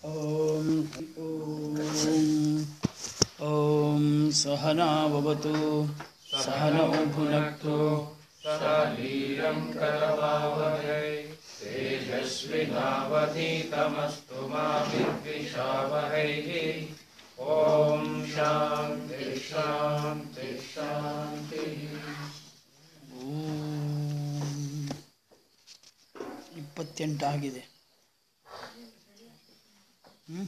ॐ ॐ ॐ सहना भवतु सहनौ भुनक्तु शरीरं करवावहै तेजस्विनावधीतमस्तु मा विद्विषावहैः ॐ शान्ति शान्ति शान्तिः ಇಪ್ಪತ್ತೆಂಟಾಗಿದೆ ಹ್ಞೂ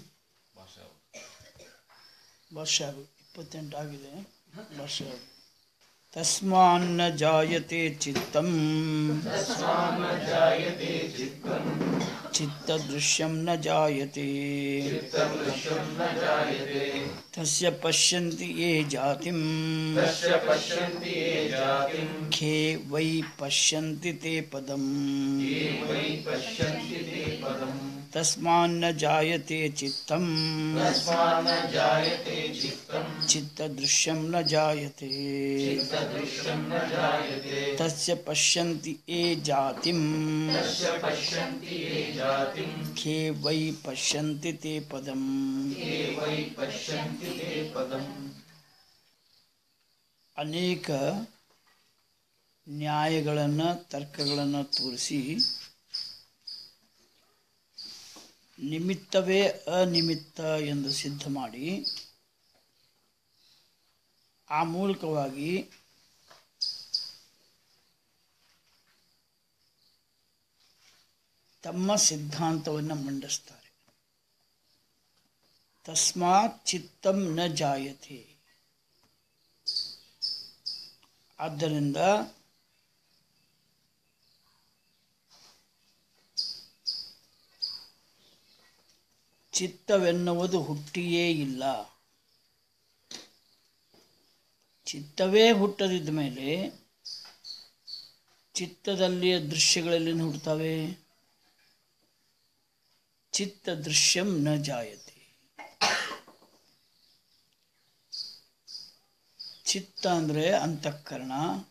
ವರ್ಷ ಆಗು ಇಪ್ಪತ್ತೆಂಟಾಗಿದೆ ವರ್ಷ ಆಗು ತಸ್ಮಾನ್ನ ಜಾಯತೆ ಚಿತ್ತಂ ಚಿತ್ತದೃಶ್ಯಂ ನ ಜಾಯತೆ ತಸ್ಯ ಪಶ್ಯಂತಿ ಯೇ ಜಾತಿಂ तस्य पश्यन्ति ये जातिं ಖೇ ವೈ ಪಶ್ಯಂತಿ ತೇ ಪದಂ ये वै पश्यन्ति ते पदम् ತಸ್ಮಾನ್ನ ಜಾಯತೆ ಚಿತ್ತಂ तस्मान्न जायते चित्तम् ಚಿತ್ತದೃಶ್ಯಂ ನ ಜಾಯತೆ चित्तदृश्यं न जायते ತಸ್ಯ ಪಶ್ಯಂತಿ ಯೇ ಜಾತಿಂ तस्य पश्यन्ति ये जातिं ಖೇ ವೈ ಪಶ್ಯಂತಿ ತೇ ಪದಂ ये वै पश्यन्ति ते पदम् ಅನೇಕ ನ್ಯಾಯಗಳನ್ನು ತರ್ಕಗಳನ್ನು ತೋರಿಸಿ ನಿಮಿತ್ತವೇ ಅನಿಮಿತ್ತ ಎಂದು ಸಿದ್ಧ ಮಾಡಿ ಆ ಮೂಲಕವಾಗಿ ತಮ್ಮ ಸಿದ್ಧಾಂತವನ್ನು ಮಂಡಿಸ್ತಾರೆ ತಸ್ಮಾತ್ ಚಿತ್ತಂ ನ ಜಾಯತೆ ಆದ್ದರಿಂದ ಚಿತ್ತವೆನ್ನುವುದು ಹುಟ್ಟಿಯೇ ಇಲ್ಲ ಚಿತ್ತವೇ ಹುಟ್ಟದಿದ್ದ ಮೇಲೆ ಚಿತ್ತದಲ್ಲಿಯ ದೃಶ್ಯಗಳಲ್ಲಿ ಹುಟ್ಟುತ್ತವೆ ಚಿತ್ತ ದೃಶ್ಯಂ ನ ಜಾಯತೆ ಚಿತ್ತ ಅಂದರೆ ಅಂತಃಕರಣ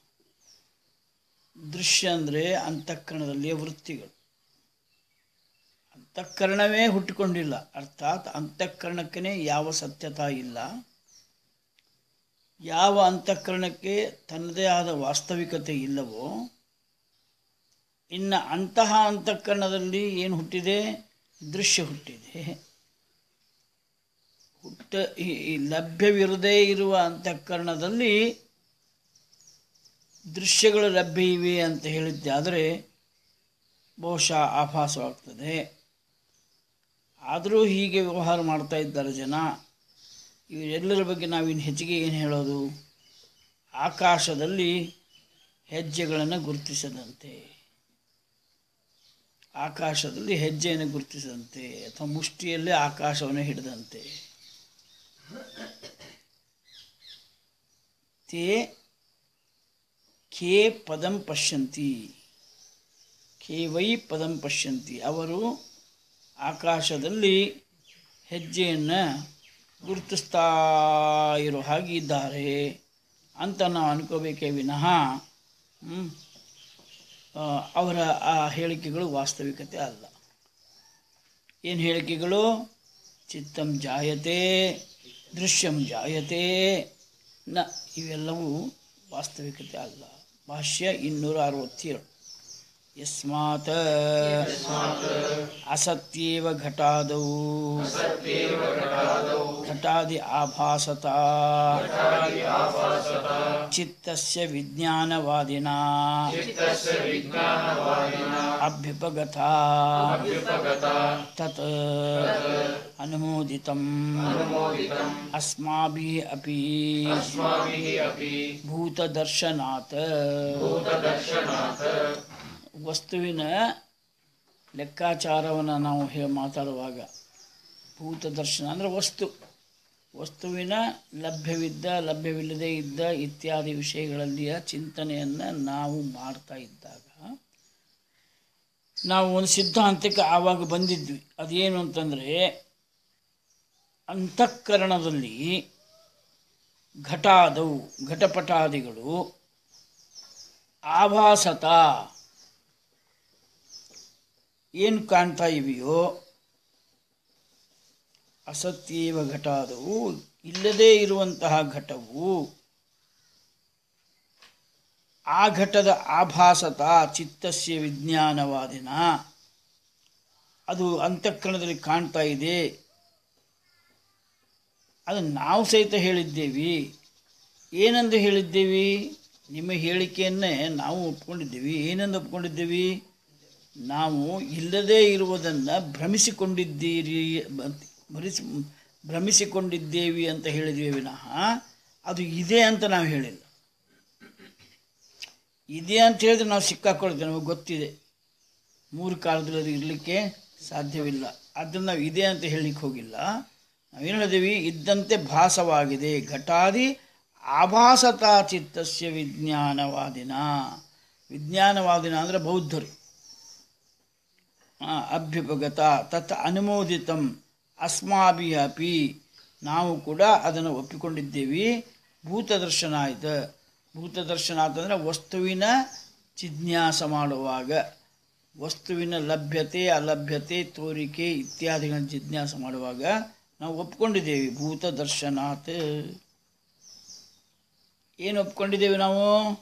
ದೃಶ್ಯ ಅಂದರೆ ಅಂತಃಕರಣದಲ್ಲಿಯ ವೃತ್ತಿಗಳು ಅಂತಃಕರಣವೇ ಹುಟ್ಟಿಕೊಂಡಿಲ್ಲ ಅರ್ಥಾತ್ ಅಂತಃಕರಣಕ್ಕೇ ಯಾವ ಸತ್ಯತಾ ಇಲ್ಲ ಯಾವ ಅಂತಃಕರಣಕ್ಕೆ ತನ್ನದೇ ಆದ ವಾಸ್ತವಿಕತೆ ಇಲ್ಲವೋ ಇನ್ನು ಅಂತಹ ಅಂತಃಕರಣದಲ್ಲಿ ಏನು ಹುಟ್ಟಿದೆ ದೃಶ್ಯ ಹುಟ್ಟಿದೆ ಹುಟ್ಟ ಈ- ಈ ಲಭ್ಯವಿರದೇ ಇರುವ ಅಂತಃಕರಣದಲ್ಲಿ ದೃಶ್ಯಗಳು ಲಭ್ಯ ಇವೆ ಅಂತ ಹೇಳಿದ್ದೆ ಆದರೆ ಬಹುಶಃ ಆಭಾಸವಾಗ್ತದೆ ಆದರೂ ಹೀಗೆ ವ್ಯವಹಾರ ಮಾಡ್ತಾ ಇದ್ದಾರೆ ಜನ ಇವರೆಲ್ಲರ ಬಗ್ಗೆ ನಾವಿನ್ನು ಹೆಚ್ಚಿಗೆ ಏನು ಹೇಳೋದು ಆಕಾಶದಲ್ಲಿ ಹೆಜ್ಜೆಗಳನ್ನು ಗುರುತಿಸದಂತೆ ಆಕಾಶದಲ್ಲಿ ಹೆಜ್ಜೆಯನ್ನು ಗುರುತಿಸದಂತೆ ಅಥವಾ ಮುಷ್ಟಿಯಲ್ಲೇ ಆಕಾಶವನ್ನು ಹಿಡಿದಂತೆ ತೇ ಖೇ ಪದಂ ಪಶ್ಯಂತಿ ಖೇ ವೈ ಪದಂ ಪಶ್ಯಂತಿ ಅವರು ಆಕಾಶದಲ್ಲಿ ಹೆಜ್ಜೆಯನ್ನು ಗುರುತಿಸ್ತಾ ಇರೋ ಹಾಗೆ ಇದ್ದಾರೆ ಅಂತ ನಾವು ಅನ್ಕೋಬೇಕೇ ವಿನಃ ಹ್ಮ್, ಆ, ಅವರ ಆ ಹೇಳಿಕೆಗಳು ವಾಸ್ತವಿಕತೆ ಅಲ್ಲ ಏನು ಹೇಳಿಕೆಗಳು ಚಿತ್ತಂ ಜಾಯತೆ ದೃಶ್ಯಂ ಜಾಯತೆ ನ ಇವೆಲ್ಲವೂ ವಾಸ್ತವಿಕತೆ ಅಲ್ಲ ಭಾಷ್ಯ ಇನ್ನೂರ ಅರವತ್ತೇಳು ಯಸ್ಮಾತ್ ಅಸತ್ಯೇವ ಘಟಾದೌ ಘಟಾದಿ ಆಭಾಸತ ಚಿತ್ತಸ್ಯ ವಿಜ್ಞಾನವಾದಿನ ಅಭ್ಯುಪಗತ ತತ್ ಅನುಮೋದಿತಂ ಅಸ್ಮಾಭಿः अपि अस्माभिः अपि ಭೂತದರ್ಶನಾತ್ भूतदर्शनात् ವಸ್ತುವಿನ ಲೆಕ್ಕಾಚಾರವನ್ನು ನಾವು ಹೇ ಮಾತಾಡುವಾಗ ಭೂತದರ್ಶನ ಅಂದರೆ ವಸ್ತು ವಸ್ತುವಿನ ಲಭ್ಯವಿದ್ದ ಲಭ್ಯವಿಲ್ಲದೆ ಇದ್ದ ಇತ್ಯಾದಿ ವಿಷಯಗಳಲ್ಲಿಯ ಚಿಂತನೆಯನ್ನು ನಾವು ಮಾಡ್ತಾ ಇದ್ದಾಗ ನಾವು ಒಂದು ಸಿದ್ಧಾಂತಕ್ಕೆ ಆವಾಗ ಬಂದಿದ್ವಿ ಅದೇನು ಅಂತಂದರೆ ಅಂತಃಕರಣದಲ್ಲಿ ಘಟಾದವು ಘಟಪಟಾದಿಗಳು ಆಭಾಸತ ಏನು ಕಾಣ್ತಾ ಇವೆಯೋ ಅಸತ್ಯೇವ ಘಟಾದವು ಇಲ್ಲದೇ ಇರುವಂತಹ ಘಟವು ಆ ಘಟದ ಆಭಾಸತ ಚಿತ್ತಸ್ಯ ವಿಜ್ಞಾನವಾದಿನ ಅದು ಅಂತಃಕರಣದಲ್ಲಿ ಕಾಣ್ತಾ ಇದೆ ಅದು ನಾವು ಸಹಿತ ಹೇಳಿದ್ದೇವೆ ಏನೆಂದು ಹೇಳಿದ್ದೇವೆ ನಿಮ್ಮ ಹೇಳಿಕೆಯನ್ನೇ ನಾವು ಒಪ್ಕೊಂಡಿದ್ದೀವಿ ಏನೆಂದು ಒಪ್ಕೊಂಡಿದ್ದೀವಿ ನಾವು ಇಲ್ಲದೇ ಇರುವುದನ್ನು ಭ್ರಮಿಸಿಕೊಂಡಿದ್ದೀರಿ ಬ- ಭರಿಸಿ ಭ್ರಮಿಸಿಕೊಂಡಿದ್ದೇವೆ ಅಂತ ಹೇಳಿದ್ವಿ ವಿನಃ ಅದು ಇದೆ ಅಂತ ನಾವು ಹೇಳಿಲ್ಲ ಇದೆ ಅಂತ ಹೇಳಿದ್ರೆ ನಾವು ಸಿಕ್ಕಾಕೊಳ್ತೇವೆ ನಮಗೆ ಗೊತ್ತಿದೆ ಮೂರು ಕಾಲದಲ್ಲಿ ಅದು ಇರಲಿಕ್ಕೆ ಸಾಧ್ಯವಿಲ್ಲ ಅದನ್ನು ನಾವು ಇದೆ ಅಂತ ಹೇಳಲಿಕ್ಕೆ ಹೋಗಿಲ್ಲ ನಾವೇನು ಹೇಳಿದೀವಿ ಇದ್ದಂತೆ ಭಾಸವಾಗಿದೆ ಘಟಾದಿ ಆಭಾಸತಾ ಚಿತ್ತಸ್ಯ ವಿಜ್ಞಾನವಾದಿನ ವಿಜ್ಞಾನವಾದಿನ ಅಂದರೆ ಬೌದ್ಧರು ಆ, ಅಭ್ಯುಪಗತ ತತ್ ಅನುಮೋದಿತಂ ಅಸ್ಮಾಭಿ ಅಪಿ ನಾವು ಕೂಡ ಅದನ್ನು ಒಪ್ಪಿಕೊಂಡಿದ್ದೇವೆ ಭೂತದರ್ಶನ ಆಯ್ತು ಭೂತದರ್ಶನ ಅಂತಂದರೆ ವಸ್ತುವಿನ ಜಿಜ್ಞಾಸ ಮಾಡುವಾಗ ವಸ್ತುವಿನ ಲಭ್ಯತೆ ಅಲಭ್ಯತೆ ತೋರಿಕೆ ಇತ್ಯಾದಿಗಳನ್ನು ಜಿಜ್ಞಾಸ ಮಾಡುವಾಗ ನಾವು ಒಪ್ಕೊಂಡಿದ್ದೇವೆ ಭೂತದರ್ಶನಾತ್ ಏನು ಒಪ್ಕೊಂಡಿದ್ದೇವೆ ನಾವು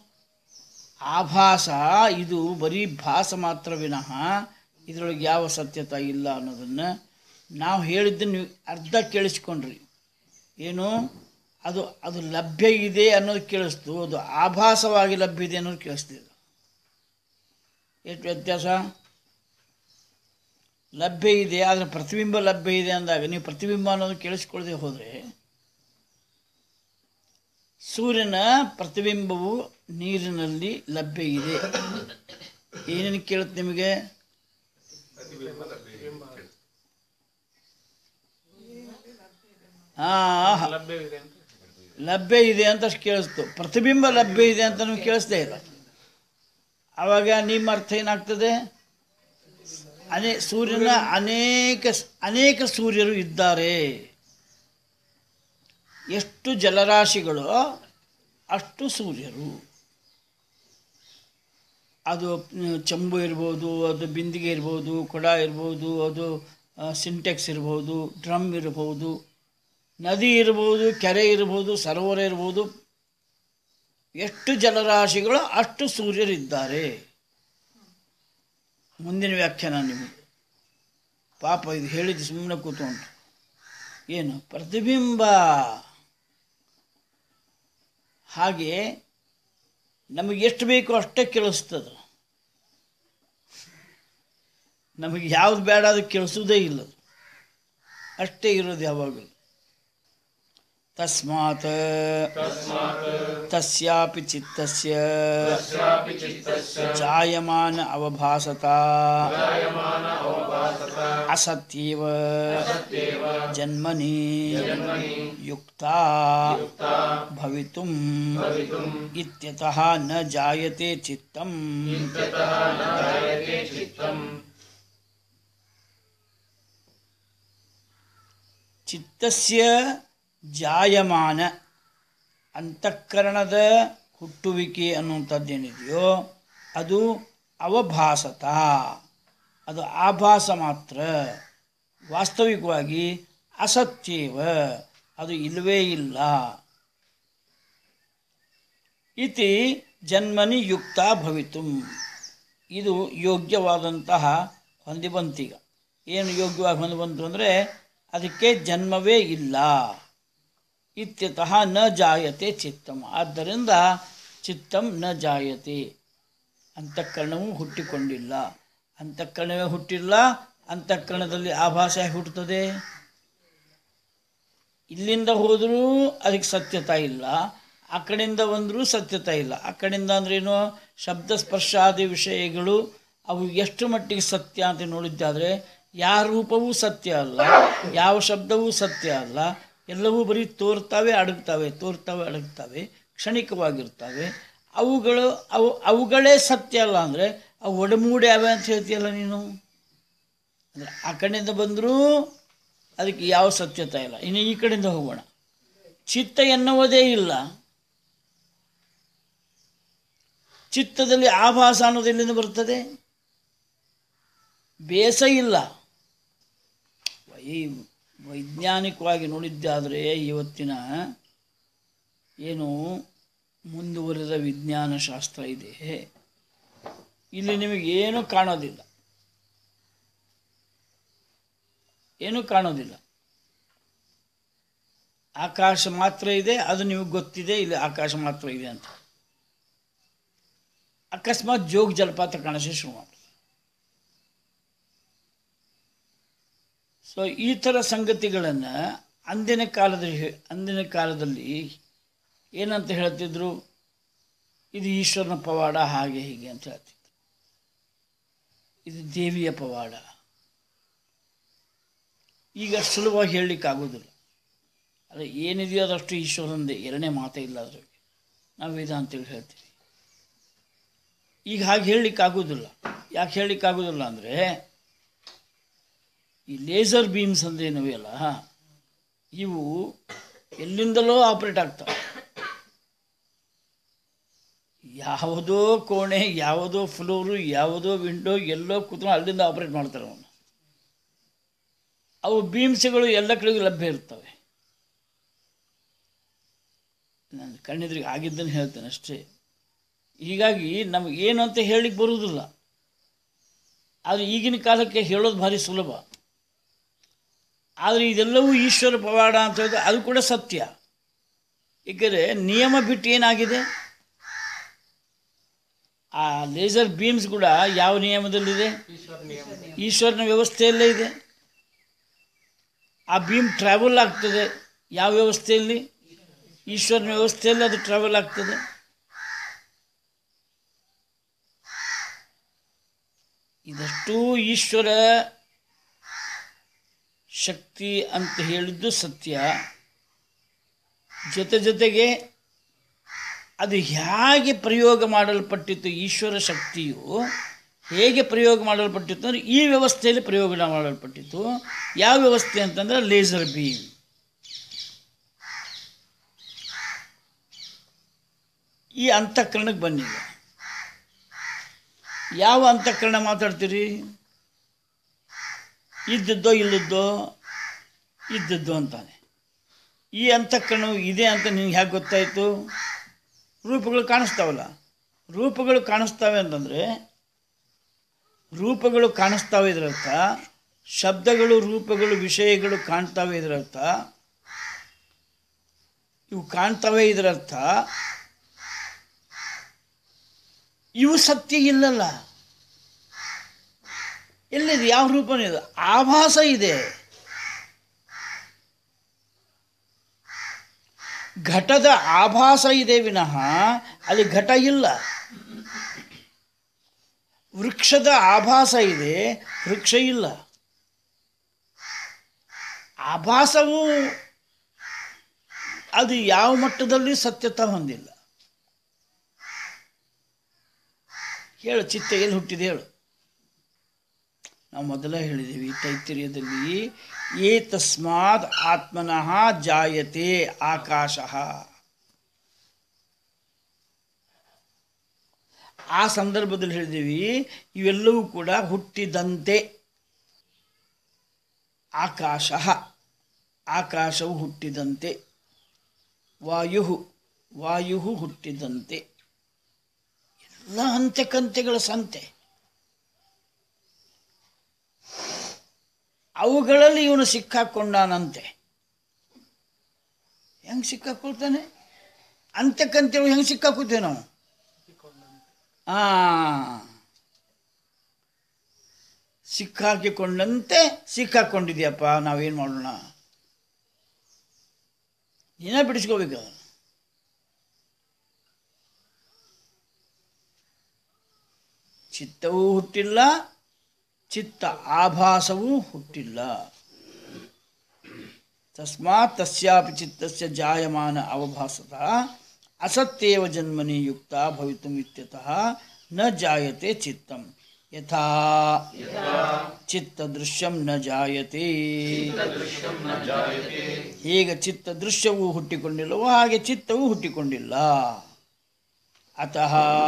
ಆಭಾಸ ಇದು ಬರೀ ಭಾಸ ಮಾತ್ರ ವಿನಃ ಇದರೊಳಗೆ ಯಾವ ಸತ್ಯತೆ ಇಲ್ಲ ಅನ್ನೋದನ್ನು ನಾವು ಹೇಳಿದ್ದನ್ನು ನೀವು ಅರ್ಧ ಕೇಳಿಸ್ಕೊಂಡ್ರಿ ಏನು ಅದು ಅದು ಲಭ್ಯ ಇದೆ ಅನ್ನೋದು ಕೇಳಿಸ್ತು ಅದು ಆಭಾಸವಾಗಿ ಲಭ್ಯ ಇದೆ ಅನ್ನೋದು ಕೇಳಿಸ್ತಿಲ್ಲ ಎಷ್ಟು ವ್ಯತ್ಯಾಸ ಲಭ್ಯ ಇದೆ ಆದರೆ ಪ್ರತಿಬಿಂಬ ಲಭ್ಯ ಇದೆ ಅಂದಾಗ ನೀವು ಪ್ರತಿಬಿಂಬ ಅನ್ನೋದು ಕೇಳಿಸ್ಕೊಳ್ಳದೆ ಹೋದರೆ ಸೂರ್ಯನ ಪ್ರತಿಬಿಂಬವು ನೀರಿನಲ್ಲಿ ಲಭ್ಯ ಇದೆ ಏನೇನು ಕೇಳುತ್ತೆ ನಿಮಗೆ ಹಾಂ ಲಭ್ಯ ಇದೆ ಅಂತ ಕೇಳಿಸ್ತು ಪ್ರತಿಬಿಂಬ ಲಭ್ಯ ಇದೆ ಅಂತ ನೀವು ಕೇಳಿಸ್ದೇ ಇಲ್ಲ ಆವಾಗ ನಿಮ್ಮ ಅರ್ಥ ಏನಾಗ್ತದೆ ಅನೇ ಸೂರ್ಯನ ಅನೇಕ ಅನೇಕ ಸೂರ್ಯರು ಇದ್ದಾರೆ ಎಷ್ಟು ಜಲರಾಶಿಗಳು ಅಷ್ಟು ಸೂರ್ಯರು ಅದು ಮ್, ಚಂಬು ಇರ್ಬೋದು ಅದು ಬಿಂದಿಗೆ ಇರ್ಬೋದು ಕೊಡ ಇರ್ಬೋದು ಅದು ಸಿಂಟೆಕ್ಸ್ ಇರ್ಬೋದು ಡ್ರಮ್ ಇರ್ಬೋದು ನದಿ ಇರ್ಬೋದು ಕೆರೆ ಇರ್ಬೋದು ಸರೋವರ ಇರ್ಬೋದು ಎಷ್ಟು ಜಲರಾಶಿಗಳು ಅಷ್ಟು ಸೂರ್ಯರಿದ್ದಾರೆ ಮುಂದಿನ ವ್ಯಾಖ್ಯಾನ ನಿಮಗೆ ಪಾಪ ಇದು ಹೇಳಿದ್ದು ಸುಮ್ಮನೆ ಕೂತ್ಕೊಂಡು ಏನು ಪ್ರತಿಬಿಂಬ ಹಾಗೆ ನಮಗೆ ಎಷ್ಟು ಬೇಕೋ ಅಷ್ಟೇ ಕೇಳಿಸ್ತದೆ ನಮಗೆ ಯಾವ್ದು ಬೇಡ ಅದು ಕೇಳಿಸೋದೇ ಇಲ್ಲ ಅದು. ಅಷ್ಟೇ ಇರೋದು ಯಾವಾಗಲೂ ತಸ್ಮಾತ್ ತಸ್ಯಾಪಿ ಚಿತ್ತಸ್ಯ ಜಾಯಮಾನ ಅವಭಾಸತ ಅಸತ್ಯೇವ ಜನ್ಮನಿ ಯುಕ್ತ ಭವಿತುಂ ಇತ್ಯತಃ ನ ಜಾಯತೆ ಚಿತ್ತಂ ಚಿತ್ತಸ್ಯ ಜಾಯಮಾನ ಅಂತಃಕರಣದ ಹುಟ್ಟುವಿಕೆ ಅನ್ನುವಂಥದ್ದೇನಿದೆಯೋ ಅದು ಅವಭಾಸತ ಅದು ಆಭಾಸ ಮಾತ್ರ ವಾಸ್ತವಿಕವಾಗಿ ಅಸತ್ಯೇವ ಅದು ಇಲ್ಲವೇ ಇಲ್ಲ ಇತಿ ಜನ್ಮನಿ ಯುಕ್ತ ಭವಿತು ಇದು ಯೋಗ್ಯವಾದಂತಹ ಹೊಂದಿ ಬಂತೀಗ ಏನು ಯೋಗ್ಯವಾಗಿ ಹೊಂದಿ ಬಂತು ಅಂದರೆ ಅದಕ್ಕೆ ಜನ್ಮವೇ ಇಲ್ಲ ಇತ್ಯತಃ ನ ಜಾಯತೆ ಚಿತ್ತಂ ಆದ್ದರಿಂದ ಚಿತ್ತಂ ನ ಜಾಯತೆ ಅಂತಃಕರಣವು ಹುಟ್ಟಿಕೊಂಡಿಲ್ಲ ಅಂತಃಕರಣವೇ ಹುಟ್ಟಿಲ್ಲ ಅಂತಃಕರಣದಲ್ಲಿ ಆಭಾಸ ಹೇಗೆ ಹುಟ್ಟುತ್ತದೆ ಇಲ್ಲಿಂದ ಹೋದರೂ ಅದಕ್ಕೆ ಸತ್ಯತಾ ಇಲ್ಲ ಆ ಕಡೆಯಿಂದ ಬಂದರೂ ಸತ್ಯತಾ ಇಲ್ಲ ಆ ಕಡೆಯಿಂದ ಅಂದ್ರೇನು ಶಬ್ದ ಸ್ಪರ್ಶಾದಿ ವಿಷಯಗಳು ಅವು ಎಷ್ಟು ಮಟ್ಟಿಗೆ ಸತ್ಯ ಅಂತ ನೋಡಿದ್ದಾದರೆ ಯಾವ ರೂಪವೂ ಸತ್ಯ ಅಲ್ಲ ಯಾವ ಶಬ್ದವೂ ಸತ್ಯ ಅಲ್ಲ ಎಲ್ಲವೂ ಬರೀ ತೋರ್ತಾವೆ ಅಡಗ್ತವೆ ತೋರ್ತಾವೆ ಅಡಗ್ತವೆ ಕ್ಷಣಿಕವಾಗಿರ್ತವೆ ಅವುಗಳು ಅವು ಅವುಗಳೇ ಸತ್ಯ ಅಲ್ಲ ಅಂದರೆ ಅವು ಒಡಮೂಡಿ ಅವೆ ಅಂತ ಹೇಳ್ತೀಯಲ್ಲ ನೀನು ಅಂದರೆ ಆ ಕಡೆಯಿಂದ ಬಂದರೂ ಅದಕ್ಕೆ ಯಾವ ಸತ್ಯತೆ ಇಲ್ಲ ಇನ್ನು ಈ ಕಡೆಯಿಂದ ಹೋಗೋಣ ಚಿತ್ತ ಎನ್ನುವುದೇ ಇಲ್ಲ ಚಿತ್ತದಲ್ಲಿ ಆಭಾಸ ಅನ್ನೋದು ಎಲ್ಲಿಂದ ಬರ್ತದೆ ಬೇಸ ಇಲ್ಲ ಈ ವೈಜ್ಞಾನಿಕವಾಗಿ ನೋಡಿದ್ದಾದರೆ ಇವತ್ತಿನ ಏನು ಮುಂದುವರೆದ ವಿಜ್ಞಾನ ಶಾಸ್ತ್ರ ಇದೆ ಇಲ್ಲಿ ನಿಮಗೆ ಏನೂ ಕಾಣೋದಿಲ್ಲ ಏನೂ ಕಾಣೋದಿಲ್ಲ ಆಕಾಶ ಮಾತ್ರ ಇದೆ ಅದು ನಿಮಗೆ ಗೊತ್ತಿದೆ ಇಲ್ಲಿ ಆಕಾಶ ಮಾತ್ರ ಇದೆ ಅಂತ ಅಕಸ್ಮಾತ್ ಜೋಗ ಜಲಪಾತ ಕಾಣಿಸಿ ಶುರು ಮಾಡಿ ಸೊ ಈ ಥರ ಸಂಗತಿಗಳನ್ನು ಅಂದಿನ ಕಾಲದಲ್ಲಿ ಹೇ- ಅಂದಿನ ಕಾಲದಲ್ಲಿ ಏನಂತ ಹೇಳ್ತಿದ್ರು ಇದು ಈಶ್ವರನ ಪವಾಡ ಹಾಗೆ ಹೀಗೆ ಅಂತ ಹೇಳ್ತಿದ್ರು ಇದು ದೇವಿಯ ಪವಾಡ ಈಗ ಸುಲಭವಾಗಿ ಹೇಳಲಿಕ್ಕಾಗೋದಿಲ್ಲ ಅದೇ ಏನಿದೆಯೋ ಅದಷ್ಟು ಈಶ್ವರಂದೇ ಎರಡನೇ ಮಾತೇ ಇಲ್ಲ ಅದ್ರಲ್ಲಿ ನಾವು ವೇದಾಂತಗಳು ಹೇಳ್ತೀವಿ ಈಗ ಹಾಗೆ ಹೇಳಲಿಕ್ಕಾಗೋದಿಲ್ಲ ಯಾಕೆ ಹೇಳಲಿಕ್ಕಾಗೋದಿಲ್ಲ ಅಂದರೆ ಈ ಲೇಸರ್ ಬೀಮ್ಸ್ ಅಂದ್ರೆ ಏನವೆಯಲ್ಲ ಇವು ಎಲ್ಲಿಂದಲೋ ಆಪ್ರೇಟ್ ಆಗ್ತವೆ ಯಾವುದೋ ಕೋಣೆ ಯಾವುದೋ ಫ್ಲೋರು ಯಾವುದೋ ವಿಂಡೋ ಎಲ್ಲೋ ಕೂತ್ಕೊಂಡು ಅಲ್ಲಿಂದ ಆಪ್ರೇಟ್ ಮಾಡ್ತಾರೆ ಅವನು ಅವು ಬೀಮ್ಸ್ಗಳು ಎಲ್ಲ ಕಡೆಗೂ ಲಭ್ಯ ಇರ್ತವೆ ನಾನು ಕಣ್ಣೆದ್ರಿಗೆ ಆಗಿದ್ದನ್ನು ಹೇಳ್ತೇನೆ ಅಷ್ಟೇ ಹೀಗಾಗಿ ನಮಗೆ ಏನು ಅಂತ ಹೇಳಲಿಕ್ಕೆ ಬರುವುದಿಲ್ಲ ಆದರೆ ಈಗಿನ ಕಾಲಕ್ಕೆ ಹೇಳೋದು ಭಾರಿ ಸುಲಭ ಆದರೆ ಇದೆಲ್ಲವೂ ಈಶ್ವರ ಪವಾಡ ಅಂತ ಹೇಳಿದ್ರೆ ಅದು ಕೂಡ ಸತ್ಯ ಏಕೆಂದರೆ ನಿಯಮ ಬಿಟ್ಟು ಏನಾಗಿದೆ ಆ ಲೇಸರ್ ಬೀಮ್ಸ್ ಕೂಡ ಯಾವ ನಿಯಮದಲ್ಲಿದೆ ಈಶ್ವರನ ವ್ಯವಸ್ಥೆಯಲ್ಲೇ ಇದೆ ಆ ಬೀಮ್ ಟ್ರಾವೆಲ್ ಆಗ್ತದೆ ಯಾವ ವ್ಯವಸ್ಥೆಯಲ್ಲಿ ಈಶ್ವರನ ವ್ಯವಸ್ಥೆಯಲ್ಲಿ ಅದು ಟ್ರಾವೆಲ್ ಆಗ್ತದೆ ಇದಷ್ಟೂ ಈಶ್ವರ ಶಕ್ತಿ ಅಂತ ಹೇಳಿದ್ದು ಸತ್ಯ ಜೊತೆ ಜೊತೆಗೆ ಅದು ಹೇಗೆ ಪ್ರಯೋಗ ಮಾಡಲ್ಪಟ್ಟಿತ್ತು ಈಶ್ವರ ಶಕ್ತಿಯು ಹೇಗೆ ಪ್ರಯೋಗ ಮಾಡಲ್ಪಟ್ಟಿತ್ತು ಅಂದರೆ ಈ ವ್ಯವಸ್ಥೆಯಲ್ಲಿ ಪ್ರಯೋಗ ಮಾಡಲ್ಪಟ್ಟಿತ್ತು ಯಾವ ವ್ಯವಸ್ಥೆ ಅಂತಂದರೆ ಲೇಸರ್ ಬೀಮ್ ಈ ಅಂತಃಕರಣಕ್ಕೆ ಬನ್ನಿಗ ಯಾವ ಅಂತಃಕರಣ ಮಾತಾಡ್ತೀರಿ ಇದ್ದದ್ದೋ ಇಲ್ಲದ್ದೋ ಇದ್ದದ್ದು ಅಂತಾನೆ ಈ ಅಂತಃಕರಣವು ಇದೆ ಅಂತ ನಿಮ್ಗೆ ಹೇಗೆ ಗೊತ್ತಾಯಿತು ರೂಪಗಳು ಕಾಣಿಸ್ತಾವಲ್ಲ ರೂಪಗಳು ಕಾಣಿಸ್ತಾವೆ ಅಂತಂದರೆ ರೂಪಗಳು ಕಾಣಿಸ್ತಾವೆ ಇದರರ್ಥ ಶಬ್ದಗಳು ರೂಪಗಳು ವಿಷಯಗಳು ಕಾಣ್ತಾವೆ ಇದರರ್ಥ ಇವು ಕಾಣ್ತವೆ ಇದರರ್ಥ ಇವು ಸತ್ಯ ಇಲ್ಲಲ್ಲ ಎಲ್ಲಿದೆ ಯಾವ ರೂಪನೇ ಇದೆ ಆಭಾಸ ಇದೆ ಘಟದ ಆಭಾಸ ಇದೆ ವಿನಃ ಅಲ್ಲಿ ಘಟ ಇಲ್ಲ ವೃಕ್ಷದ ಆಭಾಸ ಇದೆ ವೃಕ್ಷ ಇಲ್ಲ ಆಭಾಸವು ಅದು ಯಾವ ಮಟ್ಟದಲ್ಲಿ ಸತ್ಯತ ಹೊಂದಿಲ್ಲ ಹೇಳು ಚಿತ್ತ ಎಲ್ಲಿ ಹುಟ್ಟಿದೆ ಹೇಳು ನಾವು ಮೊದಲೇ ಹೇಳಿದ್ದೀವಿ ತೈತಿರ್ಯದಲ್ಲಿ ಏ ತಸ್ಮಾತ್ ಆತ್ಮನಃ ಜಾಯತೆ ಆಕಾಶ ಆ ಸಂದರ್ಭದಲ್ಲಿ ಹೇಳಿದ್ದೀವಿ ಇವೆಲ್ಲವೂ ಕೂಡ ಹುಟ್ಟಿದಂತೆ ಆಕಾಶ ಆಕಾಶವು ಹುಟ್ಟಿದಂತೆ ವಾಯು ವಾಯು ಹುಟ್ಟಿದಂತೆ ಎಲ್ಲ ಹಂತೆ ಕಂತೆಗಳ ಸಂತೆ ಅವುಗಳಲ್ಲಿ ಇವನು ಸಿಕ್ಕಾಕೊಂಡಾನಂತೆ ಹೆಂಗೆ ಸಿಕ್ಕಾಕೊಳ್ತಾನೆ ಅಂತ್ಯಕ್ಕಂತೇಳಿ ಹೆಂಗೆ ಸಿಕ್ಕಾಕೋತೇವೆ ನಾವು ಆ ಸಿಕ್ಕಾಕಿಕೊಂಡಂತೆ ಸಿಕ್ಕಾಕೊಂಡಿದ್ಯಪ್ಪ ನಾವೇನು ಮಾಡೋಣ ನೀನೇ ಬಿಡಿಸ್ಕೋಬೇಕು ಅದನ್ನು ಚಿತ್ತವೂ ಹುಟ್ಟಿಲ್ಲ ಚಿತ್ತ ಆಭಾಸವೂ ಹುಟ್ಟಿಲ್ಲ ತಸ್ಮಾತ್ ತಸ್ಯಾಪಿ ಚಿತ್ತಸ್ಯ ಜಾಯಮಾನ ಅವಭಾಸತ ಅಸತ್ಯೇವ ಜನ್ಮನಿ ಯುಕ್ತ ಭವಿತುಂ ಇತ್ಯತಃ ನ ಜಾಯತೆ ಚಿತ್ತಂ ಯಥಾ ಚಿತ್ತ ದೃಶ್ಯಂ ನ ಜಾಯತೆ ಹೇಗೆ ಚಿತ್ತ ದೃಶ್ಯವೂ ಹುಟ್ಟಿಕೊಂಡಿಲ್ಲವೋ ಹಾಗೆ ಚಿತ್ತವೂ ಹುಟ್ಟಿಕೊಂಡಿಲ್ಲ ಅತಃ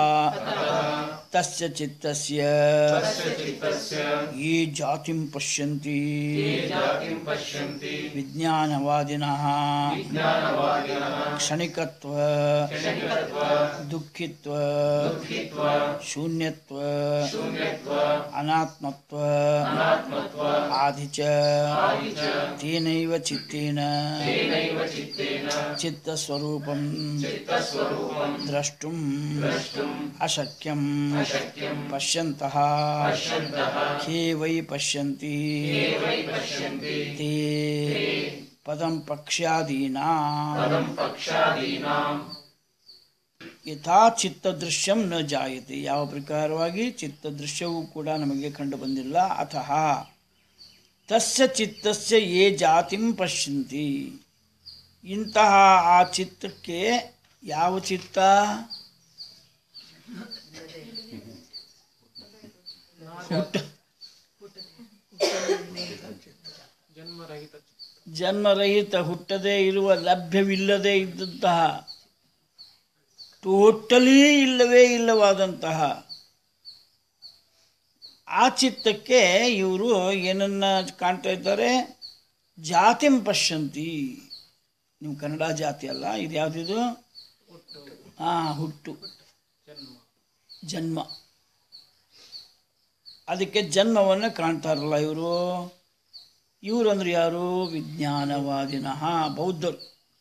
ತಸ್ಯ ಚಿತ್ತಸ್ಯ ये जातिं पश्यन्ति ಪಶ್ಯಂತಿ ವಿಜ್ಞಾನವಾದಿನಃ ಜ್ಞಾನವಾದಿನಃ ಕ್ಷಣಿಕತ್ವ ಕ್ಷಣಿಕತ್ವ ದುಃಖಿತ್ವ ದುಃಖಿತ್ವ ಶೂನ್ಯತ್ವ ಶೂನ್ಯತ್ವ ಅನಾತ್ಮತ್ವ ಅನಾತ್ಮತ್ವ ಆದಿ ಚ ಆದಿ ಚ ತೇನೈವ ಚಿತ್ತೇನ ತೇನೈವ ಚಿತ್ತೇನ ಚಿತ್ತಸ್ವರೂಪಂ ಚಿತ್ತಸ್ವರೂಪಂ द्रष्टुं द्रष्टुं अशक्यम् अशक्यं पश्यन्तः पश्यन्तः के वै पश्यन्ति ये वै पश्यन्ति ते पदं पक्ष्यादीना पदं पक्षादीनां ಯಥಾ ಚಿತ್ತದೃಶ್ಯಂ ನ ಜಾಯತೆ ಯಾವ ಪ್ರಕಾರವಾಗಿ ಚಿತ್ತದೃಶ್ಯವೂ ಕೂಡ ನಮಗೆ ಕಂಡು ಬಂದಿಲ್ಲ ಅತಃ ತಸ್ಯ ಚಿತ್ತಸ್ಯ ಯೇ ಜಾತಿಂ ಪಶ್ಯಂತಿ ಇಂತಹ ಆ ಚಿತ್ತಕ್ಕೆ ಯಾವ ಚಿತ್ತ ಹುಟ್ಟ ಜನ್ಮರಹಿತ ಹುಟ್ಟದೇ ಇರುವ ಲಭ್ಯವಿಲ್ಲದೆ ಇದ್ದಂತಹ ಟೋಟಲಿ ಇಲ್ಲವೇ ಇಲ್ಲವಾದಂತಹ ಆ ಚಿತ್ತಕ್ಕೆ ಇವರು ಏನನ್ನ ಕಾಣ್ತಾ ಇದ್ದಾರೆ ಜಾತಿಂ ಪಶ್ಯಂತಿ ನೀವು ಕನ್ನಡ ಜಾತಿ ಅಲ್ಲ ಇದು ಯಾವುದಿದು ಹಾ ಹುಟ್ಟು ಜನ್ಮ ಅದಕ್ಕೆ ಜನ್ಮವನ್ನು ಕಾಣ್ತಾರಲ್ಲ ಇವರು ಇವರು ಅಂದ್ರೆ ಯಾರು ವಿಜ್ಞಾನವಾದಿನಃ ಬೌದ್ಧರು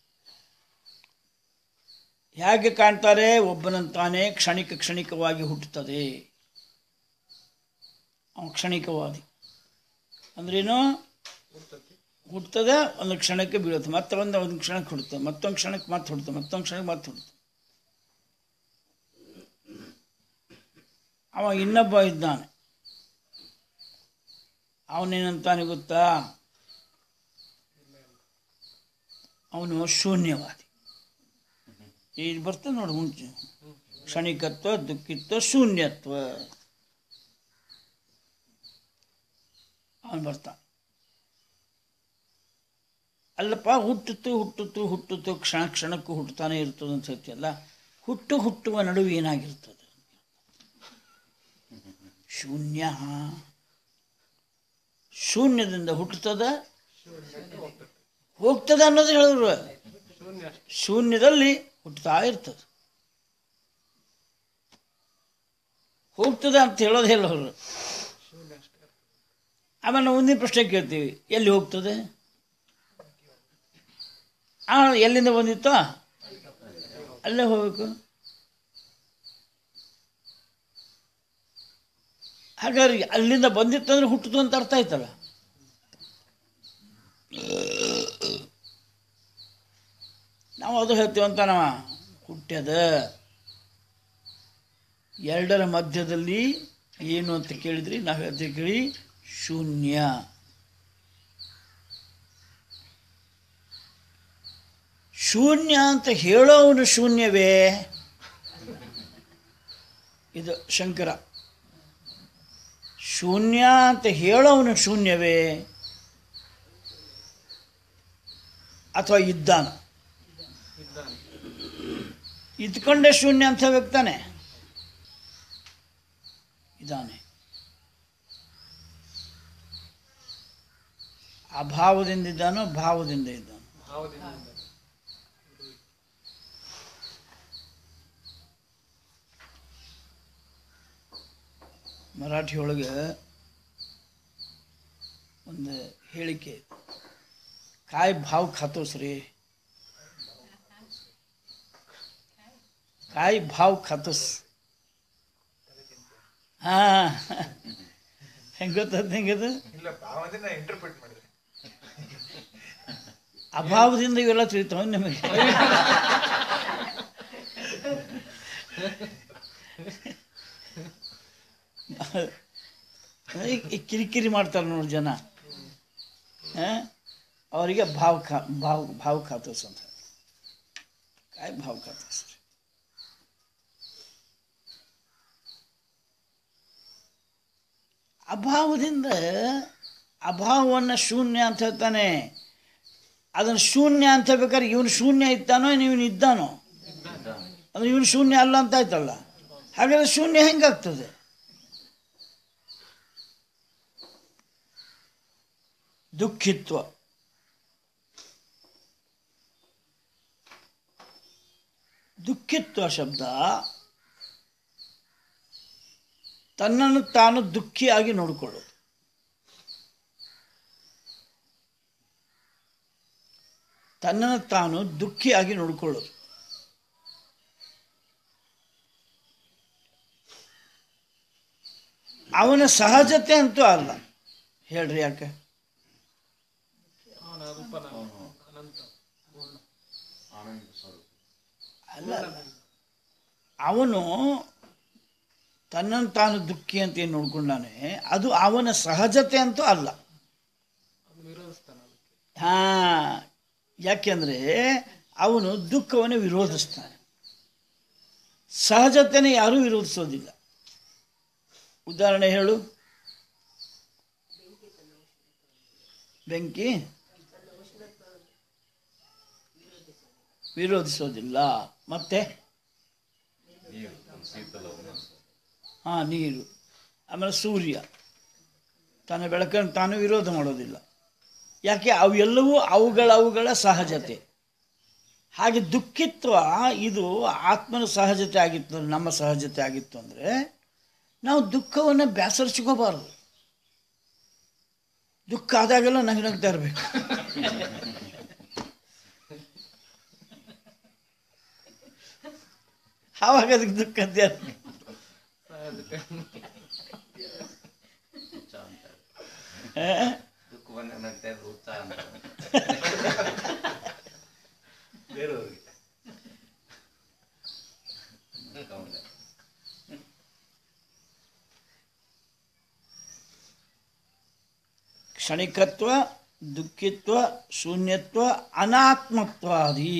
ಹೇಗೆ ಕಾಣ್ತಾರೆ ಒಬ್ಬನಂತಾನೆ ಕ್ಷಣಿಕ ಕ್ಷಣಿಕವಾಗಿ ಹುಟ್ಟುತ್ತದೆ ಅವನು ಕ್ಷಣಿಕವಾದಿ ಅಂದ್ರೇನು ಹುಟ್ಟುತ್ತದೆ ಒಂದು ಕ್ಷಣಕ್ಕೆ ಬೀಳುತ್ತೆ ಮತ್ತೆ ಒಂದು ಒಂದು ಕ್ಷಣಕ್ಕೆ ಹುಡುತ್ತೆ ಮತ್ತೊಂದು ಕ್ಷಣಕ್ಕೆ ಮತ್ತೆ ಹುಡುತ್ತೆ ಮತ್ತೊಂದು ಕ್ಷಣಕ್ಕೆ ಮತ್ತೆ ಹುಡುತ್ತೆ ಅವ ಇನ್ನೊಬ್ಬ ಇದ್ದಾನೆ ಅವನೇನಂತಾನೆ ಗೊತ್ತಾ ಅವನು ಶೂನ್ಯವಾದಿ ಇಲ್ಲಿ ಬರ್ತದೆ ನೋಡಿ ಮುಂಚೆ ಕ್ಷಣಿಕತ್ವ ದುಃಖಿತ್ವ ಶೂನ್ಯತ್ವ ಅವನು ಬರ್ತಾನೆ ಅಲ್ಲಪ್ಪ ಹುಟ್ಟುತ್ತು ಹುಟ್ಟುತ್ತು ಹುಟ್ಟುತ್ತು ಕ್ಷಣ ಕ್ಷಣಕ್ಕೂ ಹುಟ್ಟುತ್ತಾನೆ ಇರ್ತದೆ ಅಂತ ಹೇಳ್ತಿಯಲ್ಲ ಹುಟ್ಟು ಹುಟ್ಟುವ ನಡುವೆ ಏನಾಗಿರ್ತದೆ ಶೂನ್ಯ ಶೂನ್ಯದಿಂದ ಹುಟ್ಟುತ್ತದ ಹೋಗ್ತದ ಅನ್ನೋದು ಹೇಳಿದ್ರು ಶೂನ್ಯದಲ್ಲಿ ಹುಟ್ಟುತ್ತಾ ಇರ್ತದೆ ಹೋಗ್ತದೆ ಅಂತ ಹೇಳೋದೇ ಇಲ್ಲ ಅವರು ಆಮೇಲೆ ನಾವು ಮುಂದಿನ ಪ್ರಶ್ನೆ ಕೇಳ್ತೀವಿ ಎಲ್ಲಿ ಹೋಗ್ತದೆ ಆ ಎಲ್ಲಿಂದ ಬಂದಿತ್ತೋ ಅಲ್ಲೇ ಹೋಗ್ಬೇಕು ಹಾಗಾದ್ರೆ ಅಲ್ಲಿಂದ ಬಂದಿತ್ತಂದ್ರೆ ಹುಟ್ಟಿತು ಅಂತ ಅರ್ಥ ಆಯ್ತಲ್ಲ ನಾವು ಅದು ಹೇಳ್ತೀವಿ ಅಂತ ನಾವ ಹುಟ್ಟ್ಯದ ಎರಡರ ಮಧ್ಯದಲ್ಲಿ ಏನು ಅಂತ ಕೇಳಿದ್ರಿ ನಾವು ಹೇಳ್ತೀವಿ ಕೇಳಿ ಶೂನ್ಯ ಶೂನ್ಯ ಅಂತ ಹೇಳೋವನು ಶೂನ್ಯವೇ ಇದು ಶಂಕರ ಶೂನ್ಯ ಅಂತ ಹೇಳೋವನು ಶೂನ್ಯವೇ ಅಥವಾ ಇದ್ದಾನ ಇದ್ಕೊಂಡೆ ಶೂನ್ಯ ಅಂತ ಹೇಳ್ತಾನೆ ಇದ್ದಾನೆ ಅಭಾವದಿಂದ ಇದ್ದಾನೋ ಭಾವದಿಂದ ಇದ್ದಾನೋ ಮರಾಠಿ ಒಳಗೆ ಒಂದು ಹೇಳಿಕೆ ಐತಿ. काय भाव खातोस रे काय भाव खातोस ಹಾ ಹೆಂಗ್ ಗೊತ್ತದ ಹೆಂಗದ ಇಲ್ಲ ಭಾವದಿಂದ ಇಂಟರ್ಪ್ರಿಟ್ ಮಾಡಿದೆ ಅಭಾವದಿಂದ ಇವೆಲ್ಲ ತಿಳಿತಾವ ನಿಮಗೆ ಈ- ಈ ಕಿರಿಕಿರಿ ಮಾಡ್ತಾರೆ ನೋಡಿ ಜನ ಆ? ಅವರಿಗೆ ಭಾವ ಖಾ ಭಾವ ಭಾವ ಖಾತೋಸ್ ಅಂತ ಕಾಯ್ ಭಾವ ಖಾತೋಸ್ ಅಭಾವದಿಂದ ಅಭಾವವನ್ನು ಶೂನ್ಯ ಅಂತ ಹೇಳ್ತಾನೆ ಅದನ್ನು ಶೂನ್ಯ ಅಂತ ಹೇಳ್ಬೇಕಾದ್ರೆ ಇವನು ಶೂನ್ಯ ಇದ್ದಾನೋ ಇವನು ಇದ್ದಾನೋ ಅಂದ್ರೆ ಇವನು ಶೂನ್ಯ ಅಲ್ಲ ಅಂತ ಆಯ್ತಲ್ಲ ಹಾಗಾದ್ರೆ ಶೂನ್ಯ ಹೆಂಗಾಗ್ತದೆ ದುಃಖಿತ್ವ ದುಃಖಿತ್ವ ಶಬ್ದ ತನ್ನನ್ನು ತಾನು ದುಃಖಿಯಾಗಿ ನೋಡಿಕೊಳ್ಳೋದು ತನ್ನನ್ನು ತಾನು ದುಃಖಿಯಾಗಿ ನೋಡಿಕೊಳ್ಳೋದು ಅವನ ಸಹಜತೆ ಅಂತೂ ಅಲ್ಲ ಹೇಳ್ರಿ ಯಾಕೆ ಅಲ್ಲ ಅಲ್ಲ. ಅವನು ತನ್ನನ್ನು ತಾನು ದುಃಖಿ ಅಂತ ಏನು ನೋಡ್ಕೊಂಡಾನೆ ಅದು ಅವನ ಸಹಜತೆ ಅಂತೂ ಅಲ್ಲ ಹಾ ಯಾಕೆಂದ್ರೆ ಅವನು ದುಃಖವನ್ನು ವಿರೋಧಿಸ್ತಾನೆ ಸಹಜತೆನೇ ಯಾರೂ ವಿರೋಧಿಸೋದಿಲ್ಲ ಉದಾಹರಣೆ ಹೇಳು ಬೆಂಕಿ ವಿರೋಧಿಸೋದಿಲ್ಲ ಮತ್ತೆ ಹಾಂ ನೀರು ಆಮೇಲೆ ಸೂರ್ಯ ತನ್ನ ಬೆಳಕನ್ನು ತಾನು ವಿರೋಧ ಮಾಡೋದಿಲ್ಲ ಯಾಕೆ ಅವೆಲ್ಲವೂ ಅವುಗಳ ಅವುಗಳ ಸಹಜತೆ ಹಾಗೆ ದುಃಖಿತ್ವ ಇದು ಆತ್ಮನ ಸಹಜತೆ ಆಗಿತ್ತು ನಮ್ಮ ಸಹಜತೆ ಆಗಿತ್ತು ಅಂದರೆ ನಾವು ದುಃಖವನ್ನು ಬೇಸರಿಸ್ಕೋಬಾರ್ದು ದುಃಖ ಆದಾಗೆಲ್ಲ ನಗೆ ನಗ್ತಾ ಇರಬೇಕು ಆವಾಗ ಅದಕ್ಕೆ ದುಃಖ ಅಂತ ಯಾರು? ಆ? ದುಃಖವನ್ನು ನಗ್ತಾ ಇದ್ರು ಉತ್ಸಾಹ ಅಂತ ಬೇರೆಯವ್ರಿಗೆ ಹೌದಾ? ಕ್ಷಣಿಕತ್ವ ದುಃಖಿತ್ವ ಶೂನ್ಯತ್ವ ಅನಾತ್ಮತ್ವಾದಿ